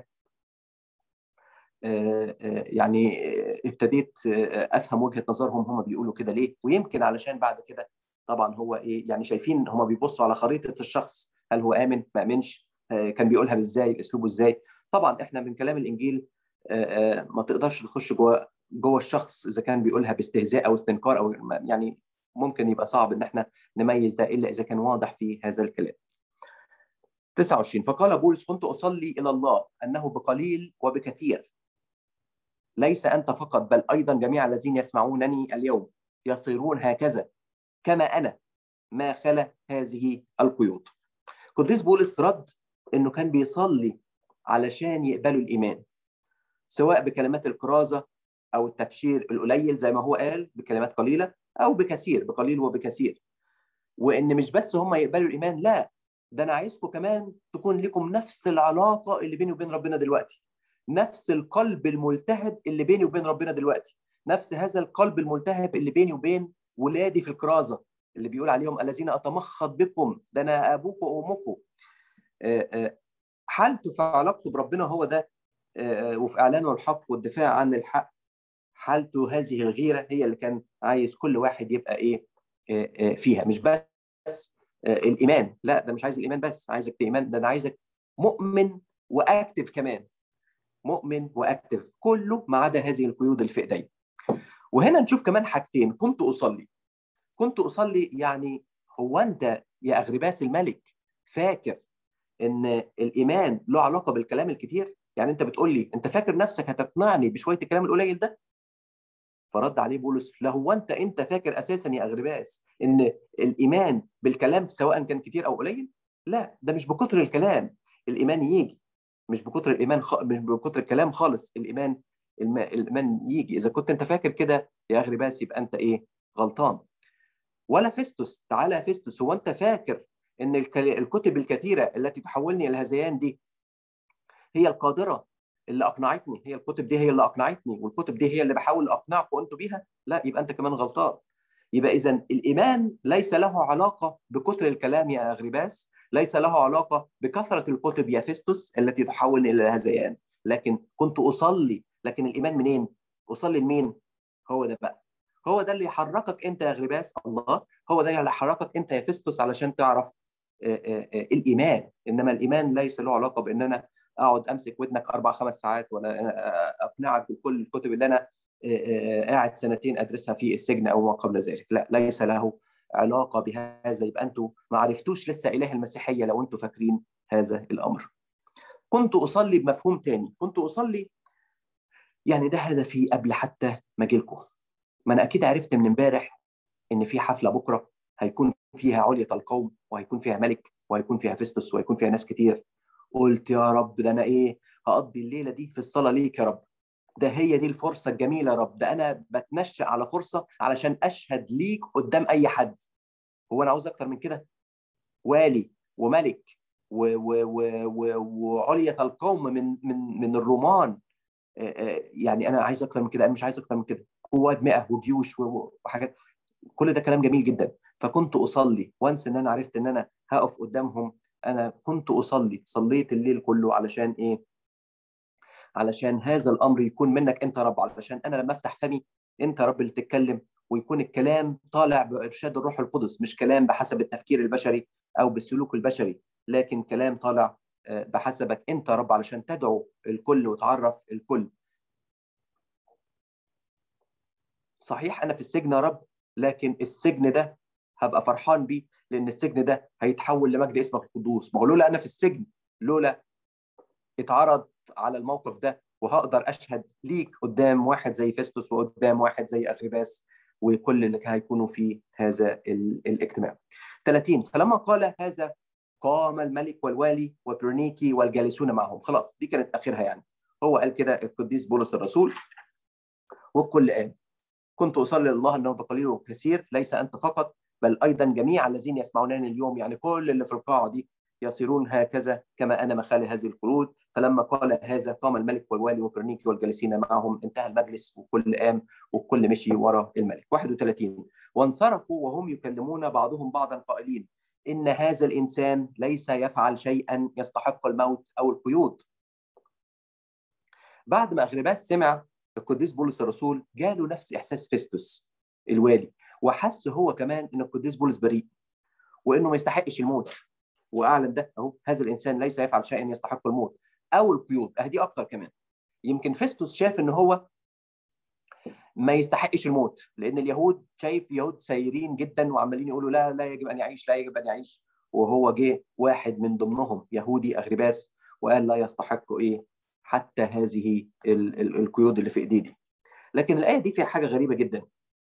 Speaker 1: يعني ابتديت افهم وجهه نظرهم هم بيقولوا كده ليه ويمكن علشان بعد كده طبعا هو ايه يعني شايفين هم بيبصوا على خريطه الشخص هل هو امن ما امنش كان بيقولها ازاي اسلوبه ازاي طبعا احنا من كلام الانجيل ما تقدرش تخش جوه جوه الشخص اذا كان بيقولها باستهزاء او استنكار او يعني ممكن يبقى صعب ان احنا نميز ده الا اذا كان واضح في هذا الكلام 29 فقال بولس كنت اصلي الى الله انه بقليل وبكثير ليس انت فقط بل ايضا جميع الذين يسمعونني اليوم يصيرون هكذا كما انا ما خلا هذه القيود قديس بولس رد انه كان بيصلي علشان يقبلوا الايمان سواء بكلمات الكرازه او التبشير القليل زي ما هو قال بكلمات قليله او بكثير بقليل وبكثير وان مش بس هم يقبلوا الايمان لا ده انا عايزكم كمان تكون لكم نفس العلاقه اللي بيني وبين ربنا دلوقتي نفس القلب الملتهب اللي بيني وبين ربنا دلوقتي نفس هذا القلب الملتهب اللي بيني وبين ولادي في الكرازه اللي بيقول عليهم الذين اتمخض بكم ده انا ابوكم وامكم حالته في علاقته بربنا هو ده وفي اعلانه الحق والدفاع عن الحق حالته هذه الغيره هي اللي كان عايز كل واحد يبقى ايه فيها مش بس الايمان لا ده مش عايز الايمان بس عايزك ايمان ده انا عايزك مؤمن واكتف كمان مؤمن واكتف كله ما عدا هذه القيود اللي في ايدي وهنا نشوف كمان حاجتين كنت اصلي كنت اصلي يعني هو انت يا اغرباس الملك فاكر ان الايمان له علاقه بالكلام الكتير يعني انت بتقول لي انت فاكر نفسك هتقنعني بشويه الكلام القليل ده فرد عليه بولس لا هو انت انت فاكر اساسا يا اغرباس ان الايمان بالكلام سواء كان كتير او قليل لا ده مش بكتر الكلام الايمان يجي مش بكتر الايمان خ... مش بكتر الكلام خالص الايمان الم... الايمان يجي اذا كنت انت فاكر كده يا اغرباس يبقى انت ايه غلطان ولا فيستوس تعالى يا فيستوس هو انت فاكر ان الكتب الكثيره التي تحولني الى الهذيان دي هي القادره اللي اقنعتني هي الكتب دي هي اللي اقنعتني والكتب دي هي اللي بحاول اقنعكم انتوا بيها لا يبقى انت كمان غلطان يبقى اذا الايمان ليس له علاقه بكثر الكلام يا اغرباس ليس له علاقه بكثره الكتب يا فيستوس التي تحولني الى الهذيان لكن كنت اصلي لكن الايمان منين اصلي لمين هو ده بقى هو ده اللي يحركك انت يا غرباس الله هو ده اللي يحركك انت يا فيستوس علشان تعرف الايمان انما الايمان ليس له علاقه بان انا اقعد امسك ودنك اربع خمس ساعات ولا اقنعك بكل الكتب اللي انا قاعد سنتين ادرسها في السجن او ما قبل ذلك لا ليس له علاقه بهذا يبقى انتم ما عرفتوش لسه اله المسيحيه لو انتم فاكرين هذا الامر كنت اصلي بمفهوم تاني كنت اصلي يعني ده هدفي قبل حتى ما اجي لكم ما انا اكيد عرفت من امبارح ان في حفله بكره هيكون فيها علية القوم وهيكون فيها ملك وهيكون فيها فيستوس وهيكون فيها ناس كتير قلت يا رب ده انا ايه هقضي الليله دي في الصلاه ليك يا رب ده هي دي الفرصه الجميله يا رب ده انا بتنشأ على فرصه علشان اشهد ليك قدام اي حد هو انا عاوز اكتر من كده والي وملك و و و و وعلية القوم من من من الرومان يعني انا عايز اكتر من كده انا مش عايز اكتر من كده قوات مئة وجيوش وحاجات كل ده كلام جميل جدا فكنت اصلي وانس ان انا عرفت ان انا هقف قدامهم انا كنت اصلي صليت الليل كله علشان ايه علشان هذا الامر يكون منك انت يا رب علشان انا لما افتح فمي انت يا رب اللي تتكلم ويكون الكلام طالع بارشاد الروح القدس مش كلام بحسب التفكير البشري او بالسلوك البشري لكن كلام طالع بحسبك انت يا رب علشان تدعو الكل وتعرف الكل صحيح انا في السجن يا رب لكن السجن ده هبقى فرحان بيه لان السجن ده هيتحول لمجد اسمك القدوس ما هو لولا انا في السجن لولا اتعرض على الموقف ده وهقدر اشهد ليك قدام واحد زي فيستوس وقدام واحد زي اغرباس وكل اللي هيكونوا في هذا الاجتماع 30 فلما قال هذا قام الملك والوالي وبرونيكي والجالسون معهم خلاص دي كانت اخرها يعني هو قال كده القديس بولس الرسول والكل قام كنت اصلي لله انه بقليل وكثير ليس انت فقط بل ايضا جميع الذين يسمعونني اليوم يعني كل اللي في القاعه دي يصيرون هكذا كما انا مخالي هذه القرود فلما قال هذا قام الملك والوالي وبرنيكي والجالسين معهم انتهى المجلس وكل قام والكل مشي وراء الملك 31 وانصرفوا وهم يكلمون بعضهم بعضا قائلين ان هذا الانسان ليس يفعل شيئا يستحق الموت او القيود بعد ما اغرباس سمع القديس بولس الرسول جاله نفس احساس فيستوس الوالي وحس هو كمان ان القديس بولس بريء وانه ما يستحقش الموت واعلن ده اهو هذا الانسان ليس يفعل شيئا يستحق الموت او القيود اهدي اكتر كمان يمكن فيستوس شاف ان هو ما يستحقش الموت لان اليهود شايف يهود سايرين جدا وعمالين يقولوا لا لا يجب ان يعيش لا يجب ان يعيش وهو جه واحد من ضمنهم يهودي اغرباس وقال لا يستحق ايه حتى هذه ال ال القيود اللي في ايديه دي لكن الايه دي فيها حاجه غريبه جدا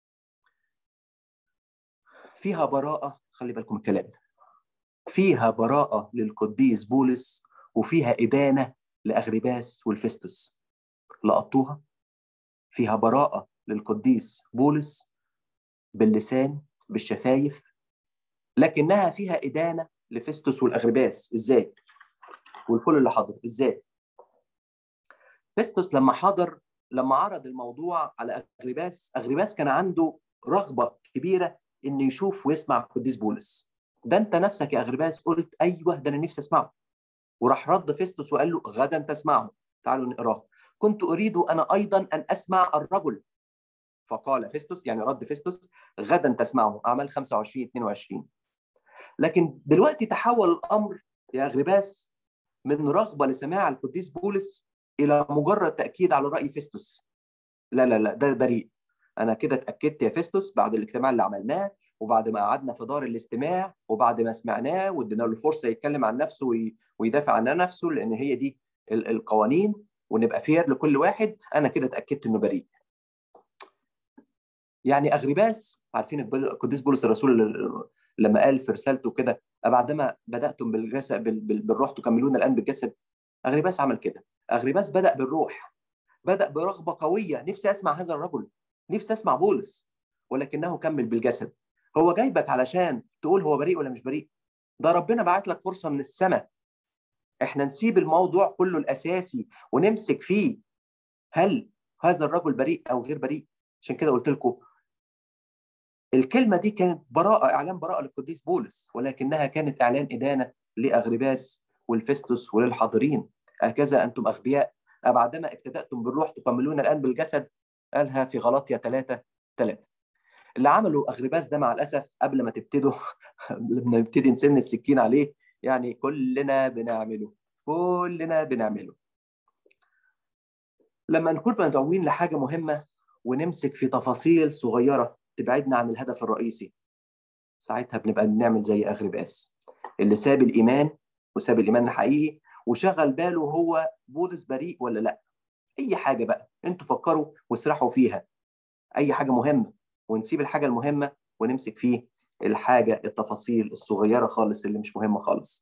Speaker 1: فيها براءه خلي بالكم الكلام فيها براءه للقديس بولس وفيها ادانه لاغرباس والفستس لقطوها فيها براءه للقديس بولس باللسان بالشفايف لكنها فيها ادانه لفستس والاغرباس ازاي والكل اللي حضر ازاي فيستوس لما حضر لما عرض الموضوع على اغرباس اغرباس كان عنده رغبه كبيره انه يشوف ويسمع القديس بولس ده انت نفسك يا اغرباس قلت ايوه ده انا نفسي اسمعه وراح رد فيستوس وقال له غدا تسمعه تعالوا نقراه كنت اريد انا ايضا ان اسمع الرجل فقال فيستوس يعني رد فيستوس غدا تسمعه اعمال 25 22 لكن دلوقتي تحول الامر يا اغرباس من رغبه لسماع القديس بولس الى مجرد تاكيد على راي فيستوس لا لا لا ده بريء انا كده اتاكدت يا فيستوس بعد الاجتماع اللي عملناه وبعد ما قعدنا في دار الاستماع وبعد ما سمعناه وادينا له فرصه يتكلم عن نفسه ويدافع عن نفسه لان هي دي القوانين ونبقى فير لكل واحد انا كده اتاكدت انه بريء يعني اغرباس عارفين القديس بولس الرسول لما قال في رسالته كده بعدما بداتم بالجسد بالروح تكملون الان بالجسد اغرباس عمل كده اغرباس بدا بالروح بدا برغبه قويه نفسي اسمع هذا الرجل نفسي اسمع بولس ولكنه كمل بالجسد هو جايبك علشان تقول هو بريء ولا مش بريء ده ربنا بعت لك فرصه من السماء احنا نسيب الموضوع كله الاساسي ونمسك فيه هل هذا الرجل بريء او غير بريء عشان كده قلت لكم الكلمه دي كانت براءه اعلان براءه للقديس بولس ولكنها كانت اعلان ادانه لاغرباس والفستس وللحاضرين هكذا انتم اغبياء بعدما ابتداتم بالروح تكملون الان بالجسد قالها في غلطية 3 3 اللي عمله اغرباس ده مع الاسف قبل ما تبتدوا لما نبتدي نسن السكين عليه يعني كلنا بنعمله كلنا بنعمله لما نكون مدعوين لحاجه مهمه ونمسك في تفاصيل صغيره تبعدنا عن الهدف الرئيسي ساعتها بنبقى بنعمل زي اغرباس اللي ساب الايمان وساب الايمان الحقيقي وشغل باله هو بولس بريء ولا لا اي حاجه بقى انتوا فكروا واسرحوا فيها اي حاجه مهمه ونسيب الحاجه المهمه ونمسك فيه الحاجه التفاصيل الصغيره خالص اللي مش مهمه خالص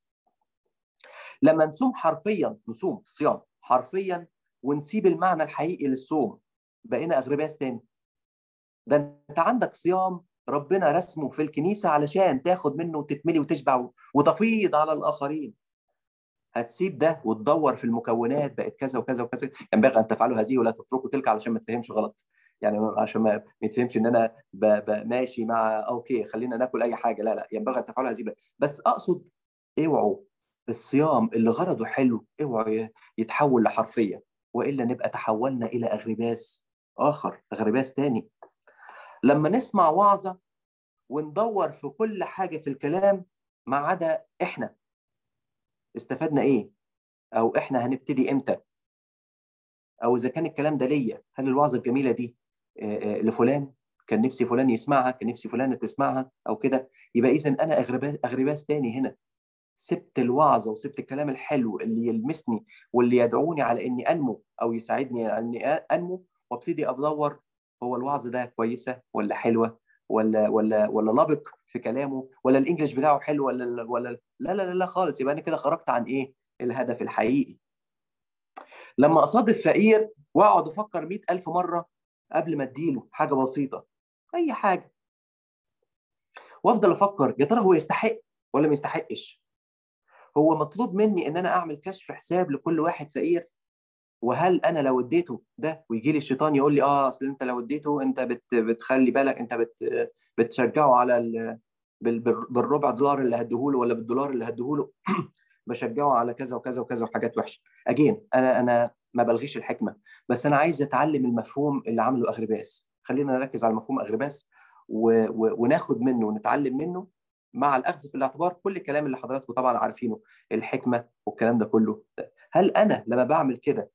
Speaker 1: لما نصوم حرفيا نصوم صيام حرفيا ونسيب المعنى الحقيقي للصوم بقينا اغرباس تاني ده انت عندك صيام ربنا رسمه في الكنيسه علشان تاخد منه وتتملي وتشبع وتفيض على الاخرين هتسيب ده وتدور في المكونات بقت كذا وكذا وكذا ينبغي ان تفعلوا هذه ولا تتركوا تلك علشان ما تفهمش غلط يعني عشان ما يتفهمش ان انا ب... ب... ماشي مع اوكي خلينا ناكل اي حاجه لا لا ينبغي ان تفعلوا هذه بس اقصد اوعوا الصيام اللي غرضه حلو اوعوا يتحول لحرفيه والا نبقى تحولنا الى اغرباس اخر اغرباس تاني لما نسمع وعظه وندور في كل حاجه في الكلام ما عدا احنا استفدنا ايه او احنا هنبتدي امتى او اذا كان الكلام ده ليا هل الوعظه الجميله دي لفلان كان نفسي فلان يسمعها كان نفسي فلانه تسمعها او كده يبقى اذا انا اغرباس اغرباس تاني هنا سبت الوعظه وسبت الكلام الحلو اللي يلمسني واللي يدعوني على اني انمو او يساعدني على اني انمو وابتدي ادور هو الوعظ ده كويسه ولا حلوه ولا ولا ولا لبق في كلامه ولا الانجليش بتاعه حلو ولا ولا لا لا لا خالص يبقى انا كده خرجت عن ايه الهدف الحقيقي لما اصادف فقير واقعد افكر مئة ألف مره قبل ما اديله حاجه بسيطه اي حاجه وافضل افكر يا ترى هو يستحق ولا ما يستحقش هو مطلوب مني ان انا اعمل كشف حساب لكل واحد فقير وهل انا لو اديته ده ويجي لي الشيطان يقول لي اه اصل انت لو اديته انت بت بتخلي بالك انت بت بتشجعه على ال بالربع دولار اللي هديهوله ولا بالدولار اللي هديهوله بشجعه على كذا وكذا وكذا وحاجات وحشه اجين انا انا ما بلغيش الحكمه بس انا عايز اتعلم المفهوم اللي عمله اغرباس خلينا نركز على مفهوم اغرباس و... و... وناخد منه ونتعلم منه مع الاخذ في الاعتبار كل الكلام اللي حضراتكم طبعا عارفينه الحكمه والكلام ده كله هل انا لما بعمل كده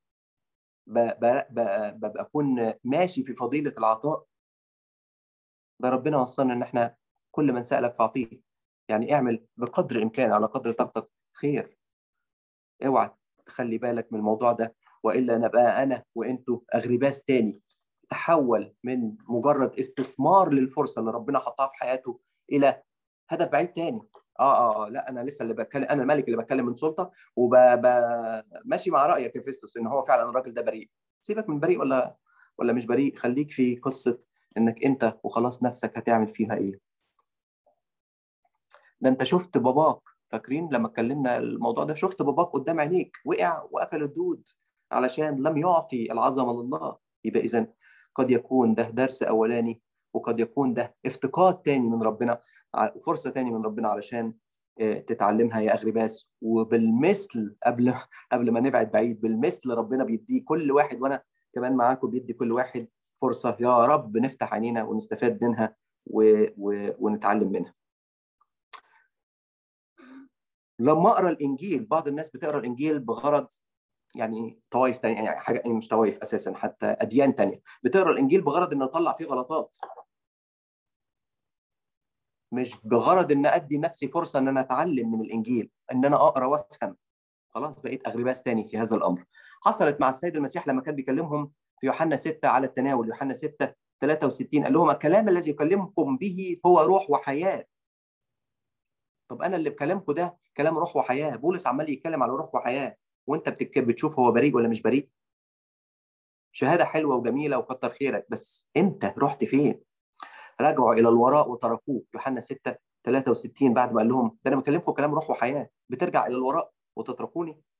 Speaker 1: ببقى اكون ماشي في فضيله العطاء ده ربنا وصلنا ان احنا كل من سالك فاعطيه يعني اعمل بقدر الامكان على قدر طاقتك خير اوعى تخلي بالك من الموضوع ده والا نبقى انا وانتوا اغرباس تاني تحول من مجرد استثمار للفرصه اللي ربنا حطها في حياته الى هدف بعيد تاني اه اه لا انا لسه اللي بتكلم انا الملك اللي بتكلم من سلطه وماشي مع رايك يا فيستوس ان هو فعلا الراجل ده بريء سيبك من بريء ولا ولا مش بريء خليك في قصه انك انت وخلاص نفسك هتعمل فيها ايه ده انت شفت باباك فاكرين لما اتكلمنا الموضوع ده شفت باباك قدام عينيك وقع واكل الدود علشان لم يعطي العظمه لله يبقى اذا قد يكون ده درس اولاني وقد يكون ده افتقاد تاني من ربنا فرصه تاني من ربنا علشان تتعلمها يا اغرباس وبالمثل قبل قبل ما نبعد بعيد بالمثل ربنا بيدي كل واحد وانا كمان معاكم بيدي كل واحد فرصه يا رب نفتح عينينا ونستفاد منها و... و... ونتعلم منها. لما اقرا الانجيل بعض الناس بتقرا الانجيل بغرض يعني طوائف تانية يعني حاجه مش طوائف اساسا حتى اديان تانية بتقرا الانجيل بغرض ان نطلع فيه غلطات مش بغرض ان ادي نفسي فرصه ان انا اتعلم من الانجيل ان انا اقرا وافهم خلاص بقيت اغرباس تاني في هذا الامر حصلت مع السيد المسيح لما كان بيكلمهم في يوحنا 6 على التناول يوحنا 6 63 قال لهم الكلام الذي يكلمكم به هو روح وحياه طب انا اللي بكلمكم ده كلام روح وحياه بولس عمال يتكلم على روح وحياه وانت بتشوف هو بريء ولا مش بريء شهاده حلوه وجميله وكتر خيرك بس انت رحت فين رجعوا الى الوراء وتركوه يوحنا 6 63 بعد ما قال لهم ده انا بكلمكم كلام روح وحياه بترجع الى الوراء وتتركوني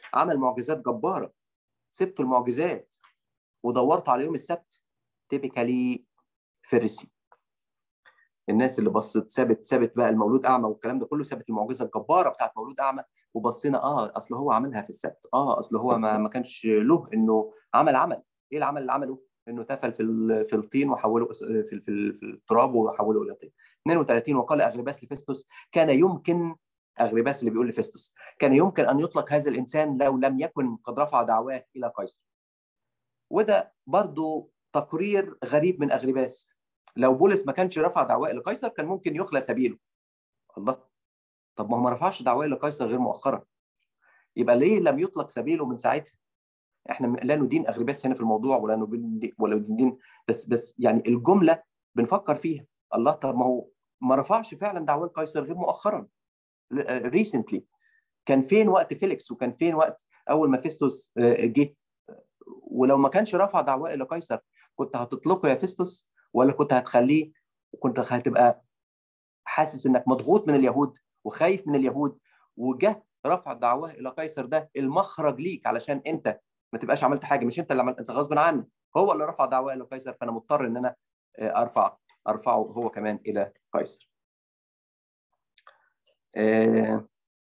Speaker 1: عمل معجزات جباره سبتوا المعجزات ودورتوا على يوم السبت تيبيكالي فريسي الناس اللي بصت سابت سابت بقى المولود اعمى والكلام ده كله سابت المعجزه الجباره بتاعت مولود اعمى وبصينا اه اصل هو عملها في السبت اه اصل هو ما, ما كانش له انه عمل عمل ايه العمل اللي عمله انه تفل في في الطين وحوله في في, في التراب وحوله الى طين 32 وقال اغرباس لفيستوس كان يمكن اغرباس اللي بيقول لفيستوس كان يمكن ان يطلق هذا الانسان لو لم يكن قد رفع دعواه الى قيصر وده برضو تقرير غريب من اغرباس لو بولس ما كانش رفع دعواه لقيصر كان ممكن يخلى سبيله الله طب ما هو ما رفعش دعواه لقيصر غير مؤخرا يبقى ليه لم يطلق سبيله من ساعتها احنا لا ندين اغرباس هنا في الموضوع ولا ندين ولا ندين بس بس يعني الجمله بنفكر فيها الله طب ما هو ما رفعش فعلا دعواه لقيصر غير مؤخرا ريسنتلي كان فين وقت فيليكس وكان فين وقت اول ما فيستوس جه ولو ما كانش رفع دعواه الى قيصر كنت هتطلقه يا فيستوس ولا كنت هتخليه وكنت هتبقى حاسس انك مضغوط من اليهود وخايف من اليهود وجه رفع دعواه الى قيصر ده المخرج ليك علشان انت ما تبقاش عملت حاجه مش انت اللي عملت انت غصب عنك هو اللي رفع دعواه الى قيصر فانا مضطر ان انا ارفع ارفعه هو كمان الى قيصر. آه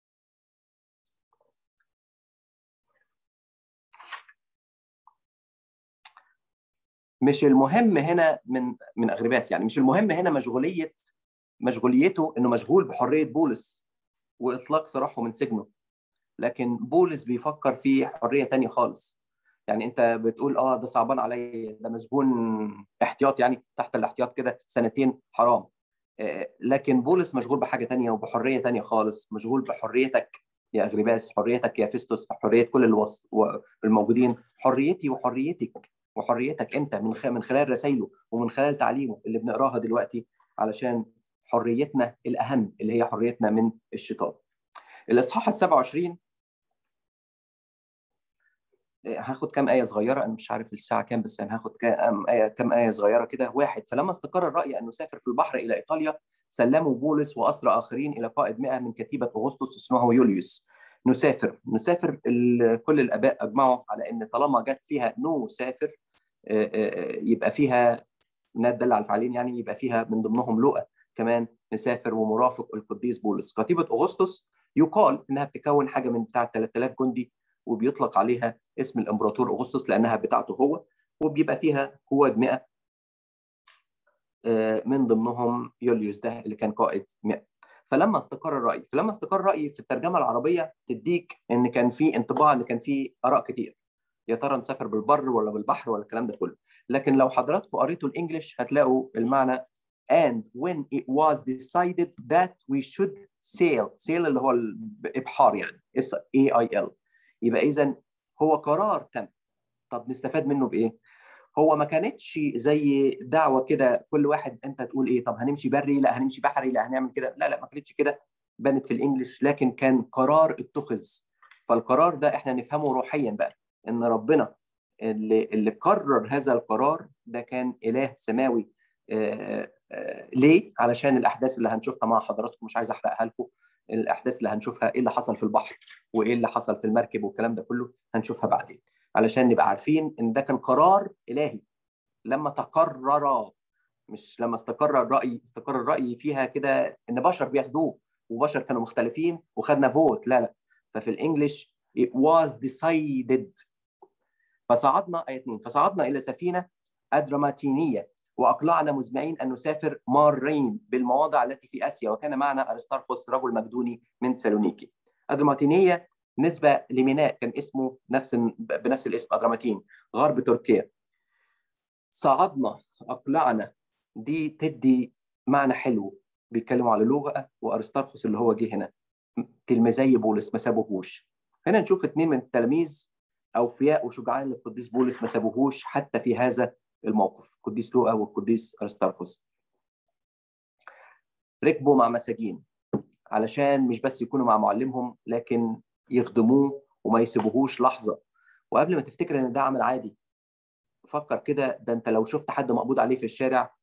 Speaker 1: مش المهم هنا من من اغرباس يعني مش المهم هنا مشغوليه مشغوليته انه مشغول بحريه بولس واطلاق سراحه من سجنه لكن بولس بيفكر في حريه تانية خالص يعني انت بتقول اه ده صعبان عليا ده مسجون احتياط يعني تحت الاحتياط كده سنتين حرام لكن بولس مشغول بحاجه تانية وبحريه تانية خالص مشغول بحريتك يا اغرباس حريتك يا فيستوس حريه كل الوص... الموجودين حريتي وحريتك وحريتك انت من خ... من خلال رسائله ومن خلال تعليمه اللي بنقراها دلوقتي علشان حريتنا الاهم اللي هي حريتنا من الشيطان. الاصحاح ال 27 هاخد كام آية صغيرة أنا مش عارف الساعة كام بس أنا هاخد كام آية كام آية صغيرة كده واحد فلما استقر الرأي أن نسافر في البحر إلى إيطاليا سلموا بولس وأسرى آخرين إلى قائد 100 من كتيبة أغسطس اسمه يوليوس نسافر نسافر كل الآباء أجمعوا على أن طالما جت فيها نسافر يبقى فيها ندل على الفعالين يعني يبقى فيها من ضمنهم لؤى كمان نسافر ومرافق القديس بولس كتيبة أغسطس يقال إنها بتكون حاجة من بتاع 3000 جندي وبيطلق عليها اسم الامبراطور اغسطس لانها بتاعته هو وبيبقى فيها قواد 100 من ضمنهم يوليوس ده اللي كان قائد 100 فلما استقر الراي فلما استقر الراي في الترجمه العربيه تديك ان كان في انطباع ان كان في اراء كتير يا ترى نسافر بالبر ولا بالبحر ولا الكلام ده كله لكن لو حضراتكم قريتوا الانجليش هتلاقوا المعنى and when it was decided that we should sail sail اللي هو الابحار يعني اس اي اي ال يبقى اذا هو قرار تم طب نستفاد منه بايه هو ما كانتش زي دعوه كده كل واحد انت تقول ايه طب هنمشي بري لا هنمشي بحري لا هنعمل كده لا لا ما كانتش كده بانت في الانجليش لكن كان قرار اتخذ فالقرار ده احنا نفهمه روحيا بقى ان ربنا اللي اللي قرر هذا القرار ده كان اله سماوي آآ آآ ليه علشان الاحداث اللي هنشوفها مع حضراتكم مش عايز احرقها لكم الاحداث اللي هنشوفها ايه اللي حصل في البحر وايه اللي حصل في المركب والكلام ده كله هنشوفها بعدين علشان نبقى عارفين ان ده كان قرار الهي لما تقرر مش لما استقر الراي استقر الراي فيها كده ان بشر بياخدوه وبشر كانوا مختلفين وخدنا فوت لا لا ففي الانجليش it was decided فصعدنا ايه 2 فصعدنا الى سفينه ادراماتينيه واقلعنا مزمعين ان نسافر مارين بالمواضع التي في اسيا وكان معنا ارستارخوس رجل مقدوني من سالونيكي. ادراماتينيه نسبه لميناء كان اسمه نفس بنفس الاسم ادراماتين غرب تركيا. صعدنا اقلعنا دي تدي معنى حلو بيتكلموا على لغه وارستارخوس اللي هو جه هنا تلميذي بولس ما سابوهوش. هنا نشوف اثنين من التلاميذ اوفياء وشجعان للقديس بولس ما سابوهوش حتى في هذا الموقف القديس لوقا والقديس ارستارخوس ركبوا مع مساجين علشان مش بس يكونوا مع معلمهم لكن يخدموه وما يسيبوهوش لحظه وقبل ما تفتكر ان ده عمل عادي فكر كده ده انت لو شفت حد مقبوض عليه في الشارع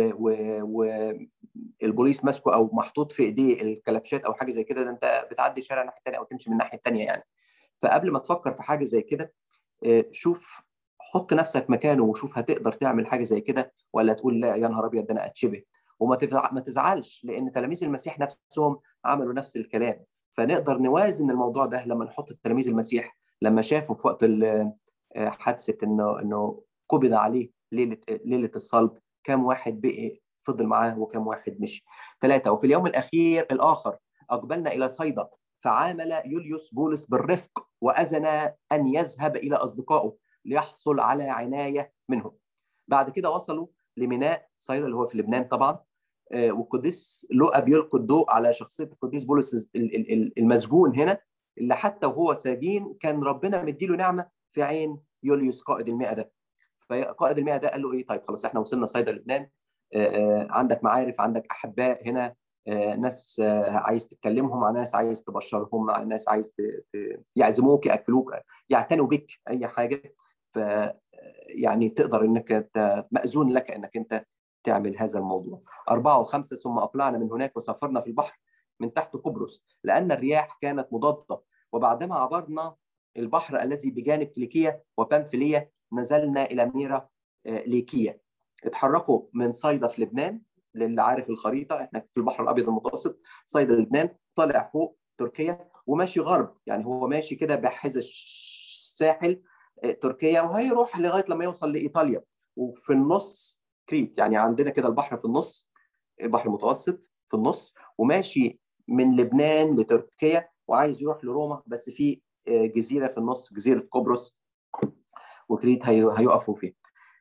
Speaker 1: والبوليس و... ماسكه او محطوط في ايديه الكلبشات او حاجه زي كده ده انت بتعدي الشارع الناحيه الثانيه او تمشي من الناحيه الثانيه يعني فقبل ما تفكر في حاجه زي كده شوف حط نفسك مكانه وشوف هتقدر تعمل حاجه زي كده ولا تقول لا يا نهار ابيض ده انا اتشبه وما ما تزعلش لان تلاميذ المسيح نفسهم عملوا نفس الكلام فنقدر نوازن الموضوع ده لما نحط تلاميذ المسيح لما شافوا في وقت حادثه انه انه قبض عليه ليله ليله الصلب كم واحد بقي فضل معاه وكم واحد مشي ثلاثه وفي اليوم الاخير الاخر اقبلنا الى صيدا فعامل يوليوس بولس بالرفق واذن ان يذهب الى اصدقائه ليحصل على عنايه منهم بعد كده وصلوا لميناء صيدا اللي هو في لبنان طبعا والقديس لوقا بيلقي الضوء على شخصيه القديس بولس المسجون هنا اللي حتى وهو سجين كان ربنا مديله نعمه في عين يوليوس قائد المئة ده فقائد المئة ده قال له ايه طيب خلاص احنا وصلنا صيدا لبنان عندك معارف عندك احباء هنا ناس عايز تتكلمهم مع ناس عايز تبشرهم مع ناس عايز يعزموك ياكلوك يعتنوا بك اي حاجه ف يعني تقدر انك ماذون لك انك انت تعمل هذا الموضوع أربعة وخمسة ثم أقلعنا من هناك وسافرنا في البحر من تحت قبرص لأن الرياح كانت مضادة وبعدما عبرنا البحر الذي بجانب كليكية وبنفلية نزلنا إلى ميرا ليكية اتحركوا من صيدا في لبنان للي عارف الخريطة احنا في البحر الأبيض المتوسط صيدا لبنان طالع فوق تركيا وماشي غرب يعني هو ماشي كده بحذا الساحل تركيا وهيروح لغاية لما يوصل لإيطاليا وفي النص كريت يعني عندنا كده البحر في النص البحر المتوسط في النص وماشي من لبنان لتركيا وعايز يروح لروما بس في جزيره في النص جزيره قبرص وكريت هيقفوا فيها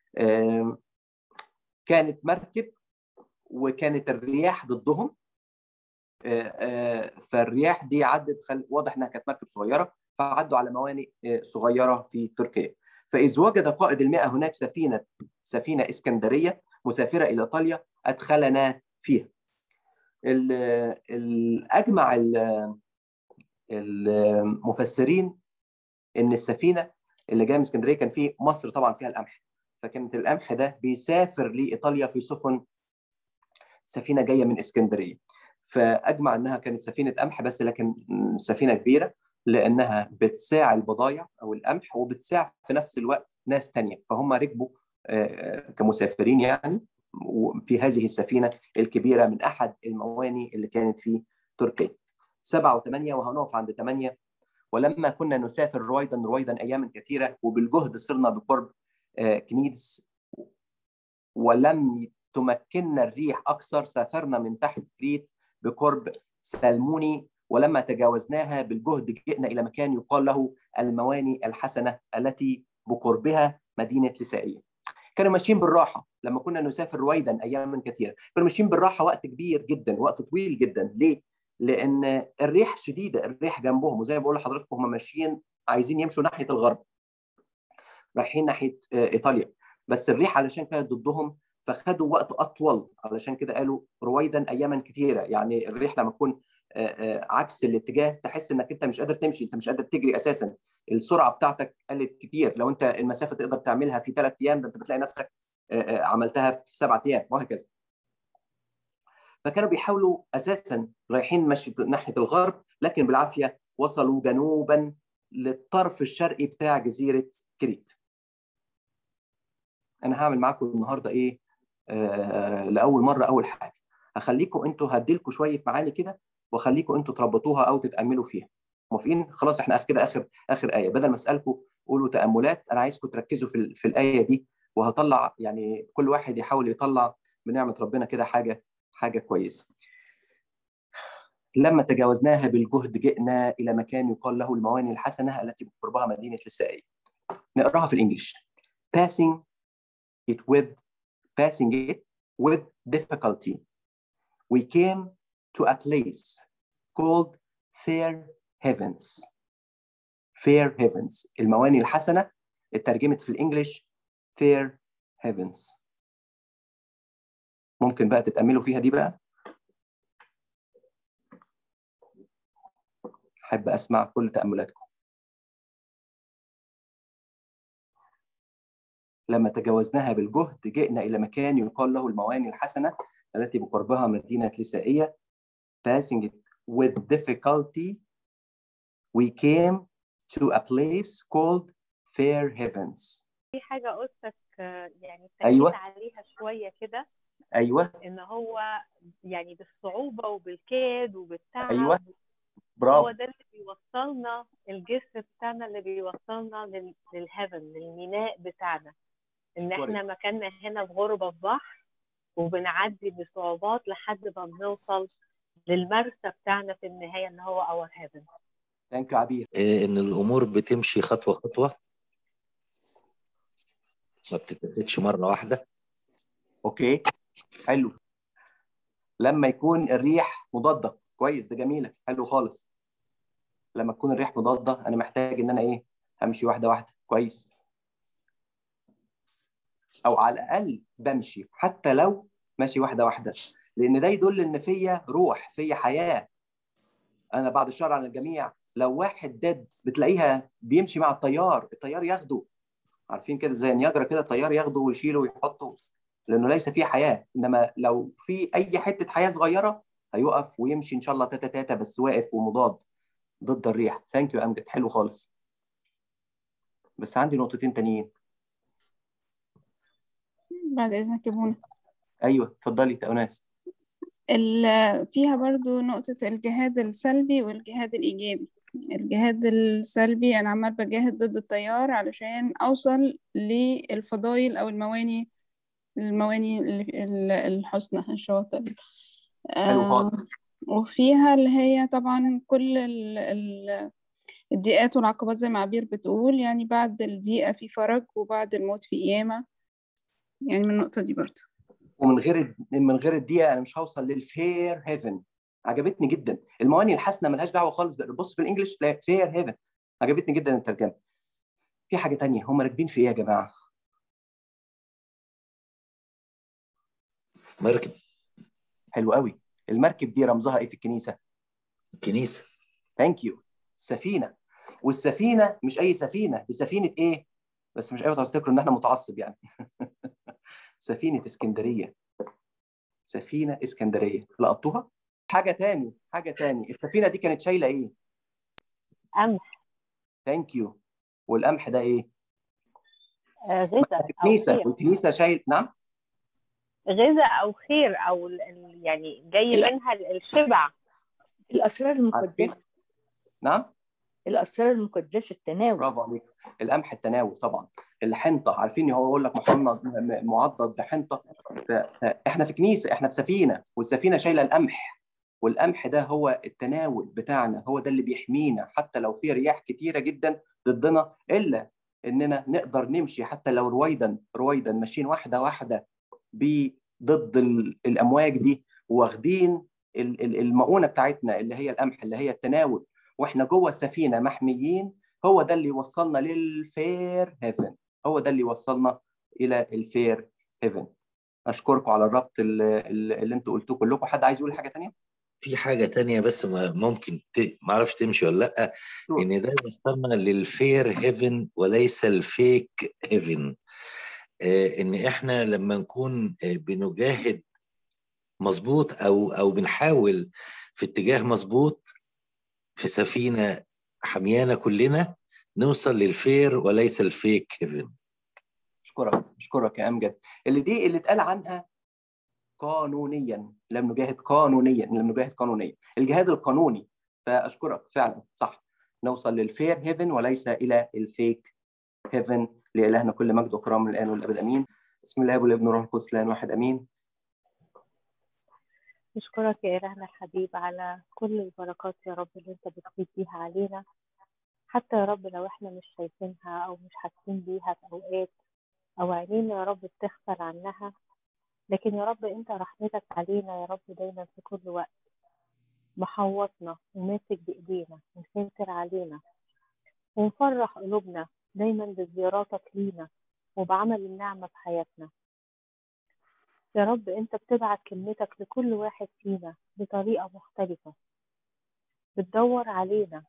Speaker 1: كانت مركب وكانت الرياح ضدهم فالرياح دي عدت خل... واضح انها كانت مركب صغيره فعدوا على موانئ صغيره في تركيا فإذ وجد قائد المئة هناك سفينة سفينة إسكندرية مسافرة إلى إيطاليا أدخلنا فيها الأجمع المفسرين إن السفينة اللي جاية من اسكندرية كان في مصر طبعا فيها القمح فكانت القمح ده بيسافر لإيطاليا في سفن سفينة جاية من اسكندرية فأجمع إنها كانت سفينة قمح بس لكن سفينة كبيرة لانها بتساع البضائع او القمح وبتساع في نفس الوقت ناس تانية فهم ركبوا كمسافرين يعني في هذه السفينه الكبيره من احد المواني اللي كانت في تركيا. سبعه وثمانيه وهنقف عند ثمانيه ولما كنا نسافر رويدا رويدا اياما كثيره وبالجهد صرنا بقرب كنيدس ولم تمكننا الريح اكثر سافرنا من تحت كريت بقرب سلموني ولما تجاوزناها بالجهد جئنا الى مكان يقال له المواني الحسنه التي بقربها مدينه لسائيه. كانوا ماشيين بالراحه لما كنا نسافر رويدا اياما كثيره، كانوا ماشيين بالراحه وقت كبير جدا، وقت طويل جدا، ليه؟ لان الريح شديده، الريح جنبهم وزي ما بقول لحضراتكم هم ماشيين عايزين يمشوا ناحيه الغرب. رايحين ناحيه ايطاليا، بس الريح علشان كانت ضدهم فخدوا وقت اطول علشان كده قالوا رويدا اياما كثيره، يعني الريح لما تكون عكس الاتجاه تحس انك انت مش قادر تمشي انت مش قادر تجري اساسا السرعه بتاعتك قلت كتير لو انت المسافه تقدر تعملها في ثلاث ايام ده انت بتلاقي نفسك عملتها في سبعة ايام وهكذا فكانوا بيحاولوا اساسا رايحين مشي ناحيه الغرب لكن بالعافيه وصلوا جنوبا للطرف الشرقي بتاع جزيره كريت انا هعمل معاكم النهارده ايه آه لاول مره اول حاجه هخليكم انتوا هديلكم شويه معاني كده واخليكم انتوا تربطوها او تتاملوا فيها موافقين خلاص احنا كده اخر اخر ايه بدل ما اسالكم قولوا تاملات انا عايزكم تركزوا في في الايه دي وهطلع يعني كل واحد يحاول يطلع بنعمه ربنا كده حاجه حاجه كويسه لما تجاوزناها بالجهد جئنا الى مكان يقال له المواني الحسنه التي بقربها مدينه لسائيه نقراها في الانجليش passing it with passing it with difficulty we came to a place called fair heavens fair heavens المواني الحسنة اترجمت في الانجليش fair heavens ممكن بقى تتأملوا فيها دي بقى أحب أسمع كل تأملاتكم لما تجاوزناها بالجهد جئنا إلى مكان يقال له المواني الحسنة التي بقربها مدينة لسائية passing it with difficulty we came to a place called fair heavens
Speaker 2: في حاجة قلتك يعني
Speaker 1: أيوة.
Speaker 2: تأكيد عليها شوية كده
Speaker 1: ايوه
Speaker 2: إن هو يعني بالصعوبة وبالكاد وبالتعب
Speaker 1: ايوه
Speaker 2: هو
Speaker 1: برافو
Speaker 2: ده اللي بيوصلنا الجسر بتاعنا اللي بيوصلنا لل- للهيفن للميناء بتاعنا ان
Speaker 1: أشكرك.
Speaker 2: احنا مكاننا هنا في غربة في بحر وبنعدي بصعوبات لحد ما بنوصل للمرسى بتاعنا في النهاية اللي هو اور هيفن
Speaker 1: ثانك يو عبير
Speaker 3: إيه، ان الامور بتمشي خطوه خطوه ما بتتاخدش مره واحده
Speaker 1: اوكي حلو لما يكون الريح مضاده كويس ده جميله حلو خالص لما تكون الريح مضاده انا محتاج ان انا ايه امشي واحده واحده كويس او على الاقل بمشي حتى لو ماشي واحده واحده لان ده يدل ان فيا روح فيا حياه انا بعد الشر عن الجميع لو واحد ديد بتلاقيها بيمشي مع الطيار الطيار ياخده عارفين كده زي نياجرا كده الطيار ياخده ويشيله ويحطه لانه ليس فيه حياه انما لو في اي حته حياه صغيره هيقف ويمشي ان شاء الله تاتا تاتا بس واقف ومضاد ضد الريح ثانك يو امجد حلو خالص بس عندي نقطتين تانيين
Speaker 4: بعد إذنك يا بونا
Speaker 1: ايوه اتفضلي يا اناس
Speaker 4: ال- فيها برضو نقطة الجهاد السلبي والجهاد الإيجابي الجهاد السلبي أنا عمال بجاهد ضد التيار علشان أوصل للفضائل أو المواني المواني ال- ال- الحسنى الشواطئ
Speaker 1: حلو
Speaker 4: آه،
Speaker 1: خالص
Speaker 4: وفيها اللي هي طبعا كل ال- ال- الضيقات والعقبات زي ما عبير بتقول يعني بعد الضيقة في فرج وبعد الموت في قيامة يعني من النقطة دي برضو
Speaker 1: ومن غير من غير الدقيقه انا مش هوصل للفير هيفن عجبتني جدا المواني الحسنه ملهاش دعوه خالص بص في الانجليش تلاقي فير هيفن عجبتني جدا الترجمه في حاجه تانية هم راكبين في ايه يا جماعه
Speaker 3: مركب
Speaker 1: حلو قوي المركب دي رمزها ايه في الكنيسه
Speaker 3: الكنيسه
Speaker 1: ثانك يو السفينه والسفينه مش اي سفينه دي سفينه ايه بس مش ايوه تفتكروا ان احنا متعصب يعني سفينه اسكندريه سفينه اسكندريه لقطوها حاجه تاني حاجه تاني السفينه دي كانت شايله ايه
Speaker 2: قمح
Speaker 1: ثانك يو والقمح ده ايه
Speaker 2: آه، غذاء
Speaker 1: في
Speaker 2: او
Speaker 1: الكنيسه
Speaker 2: خير
Speaker 1: والكنيسه شايل نعم
Speaker 2: غذاء او خير او ال- ال- يعني جاي
Speaker 5: لا.
Speaker 2: منها ال- الشبع
Speaker 5: الأسرار
Speaker 1: عارفين
Speaker 5: المقدسة
Speaker 1: نعم
Speaker 5: الأسرار المقدسة التناول
Speaker 1: برافو عليك القمح التناول طبعا الحنطه عارفين هو يقول لك محنط م- معضد بحنطه ف- فاحنا في كنيسه احنا في سفينه والسفينه شايله القمح والقمح ده هو التناول بتاعنا هو ده اللي بيحمينا حتى لو في رياح كتيره جدا ضدنا الا اننا نقدر نمشي حتى لو رويدا رويدا ماشيين واحده واحده ب- ضد ال- الامواج دي واخدين ال- ال- المؤونه بتاعتنا اللي هي القمح اللي هي التناول واحنا جوه السفينه محميين هو ده اللي يوصلنا للفير هيفن هو ده اللي يوصلنا الى الفير هيفن اشكركم على الربط اللي, اللي انتوا قلتوه كلكم حد عايز يقول حاجه تانية
Speaker 3: في حاجه تانية بس ما- ممكن ت... ما اعرفش تمشي ولا لا
Speaker 1: شوف.
Speaker 3: ان ده يوصلنا للفير هيفن وليس الفيك هيفن آه ان احنا لما نكون آه بنجاهد مظبوط او او بنحاول في اتجاه مظبوط في سفينه حميانا كلنا نوصل للفير وليس الفيك هيفن
Speaker 1: اشكرك اشكرك يا امجد اللي دي اللي اتقال عنها قانونيا لم نجاهد قانونيا لم نجاهد قانونيا الجهاد القانوني فاشكرك فعلا صح نوصل للفير هيفن وليس الى الفيك هيفن لالهنا كل مجد وكرام من الان والابد امين بسم الله والابن والروح القدس الان واحد امين
Speaker 2: نشكرك يا إلهنا الحبيب على كل البركات يا رب اللي أنت بتفيد بيها علينا حتى يا رب لو إحنا مش شايفينها أو مش حاسين بيها في أوقات أو عينينا يا رب بتغفل عنها لكن يا رب أنت رحمتك علينا يا رب دايما في كل وقت محوطنا وماسك بإيدينا وساتر علينا ومفرح قلوبنا دايما بزياراتك لينا وبعمل النعمة في حياتنا يا رب انت بتبعت كلمتك لكل واحد فينا بطريقة مختلفة بتدور علينا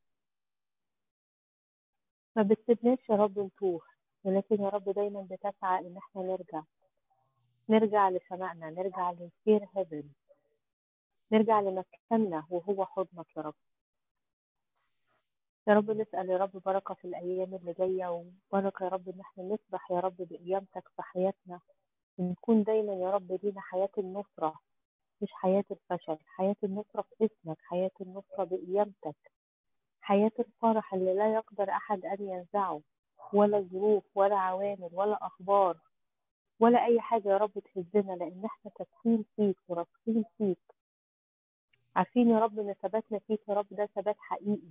Speaker 2: ما بتسيبناش يا رب نتوه ولكن يا رب دايما بتسعى ان احنا نرجع نرجع لسمائنا نرجع للفير هيفن نرجع لمكاننا وهو حضنك يا رب يا رب نسأل يا رب بركة في الأيام اللي جاية وبركة يا رب إن احنا نفرح يا رب بقيامتك في حياتنا ونكون دايما يا رب لينا حياة النصرة مش حياة الفشل حياة النصرة في اسمك حياة النصرة بقيامتك حياة الفرح اللي لا يقدر أحد أن ينزعه ولا ظروف ولا عوامل ولا أخبار ولا أي حاجة يا رب تهزنا لأن احنا تابعين فيك وراسخين فيك عارفين يا رب إن ثباتنا فيك يا رب ده ثبات حقيقي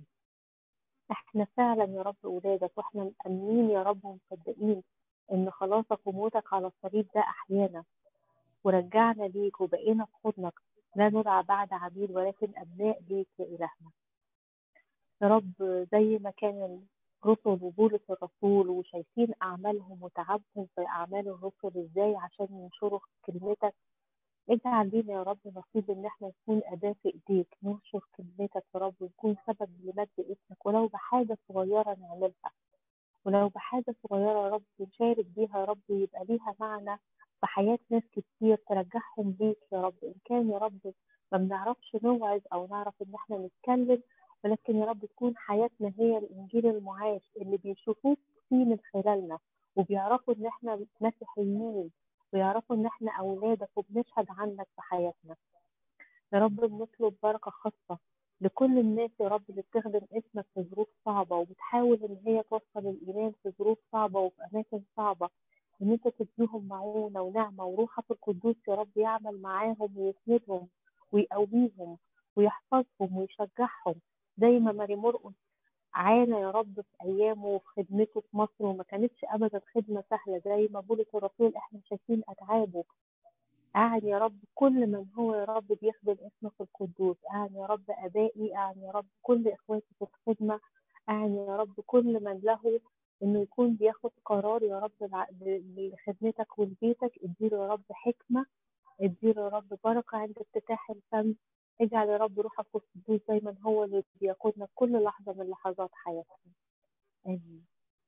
Speaker 2: احنا فعلا يا رب ولادك واحنا مأمنين يا رب ومصدقين ان خلاصك وموتك على الصليب ده احيانا ورجعنا ليك وبقينا في حضنك لا ندعى بعد عبيد ولكن ابناء ليك يا الهنا يا رب زي ما كان الرسل وبولس الرسول وشايفين اعمالهم وتعبهم في اعمال الرسل ازاي عشان ينشروا كلمتك اجعل لينا يا رب نصيب ان احنا نكون اداة في ايديك ننشر كلمتك يا رب ونكون سبب لمجد اسمك ولو بحاجة صغيرة نعملها ولو بحاجة صغيرة يا رب نشارك بيها يا رب يبقى ليها معنى في حياة ناس كتير ترجعهم ليك يا رب إن كان يا رب ما بنعرفش نوعظ أو نعرف إن إحنا نتكلم ولكن يا رب تكون حياتنا هي الإنجيل المعاش اللي بيشوفوك فيه من خلالنا وبيعرفوا إن إحنا مسيحيين ويعرفوا إن إحنا أولادك وبنشهد عنك في حياتنا يا رب بنطلب بركة خاصة لكل الناس يا رب اللي بتخدم اسمك في ظروف صعبة وبتحاول إن هي توصل الإيمان في ظروف صعبة وفي أماكن صعبة إن أنت تديهم معونة ونعمة وروحك القدوس يا رب يعمل معاهم ويسندهم ويقويهم ويحفظهم ويشجعهم زي ما ماري مرقس عانى يا رب في أيامه وفي خدمته في مصر وما كانتش أبدا خدمة سهلة زي ما بولس الرسول إحنا شايفين أتعابه أعن يا رب كل من هو يا رب بيخدم اسمك القدوس أعن يا رب أبائي أعن يا رب كل إخواتي في الخدمة أعن يا رب كل من له إنه يكون بياخد قرار يا رب الع- ل- لخدمتك ولبيتك اديله يا رب حكمة اديله يا رب بركة عند افتتاح الفم اجعل يا رب روحك القدوس دايما هو اللي بيقودنا في كل لحظة من لحظات حياتنا آمين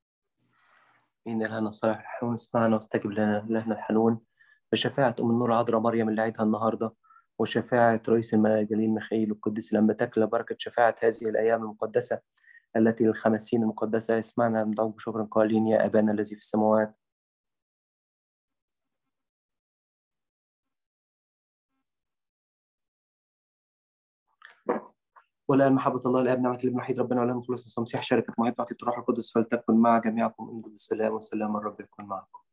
Speaker 1: إن لنا صالح الحنون اسمعنا واستجب لنا لنا الحنون بشفاعة أم النور العذراء مريم اللي عيدها النهاردة وشفاعة رئيس الملاجلين ميخائيل القديس لما تكل بركة شفاعة هذه الأيام المقدسة التي للخمسين المقدسة اسمعنا ندعوك بشكر قائلين يا أبانا الذي في السماوات والآن محبة الله الآب نعمة الابن الوحيد ربنا ولا مخلص المسيح شركة معيد وعطية الروح القدس فلتكن مع جميعكم انجو بالسلام والسلام الرب يكون معكم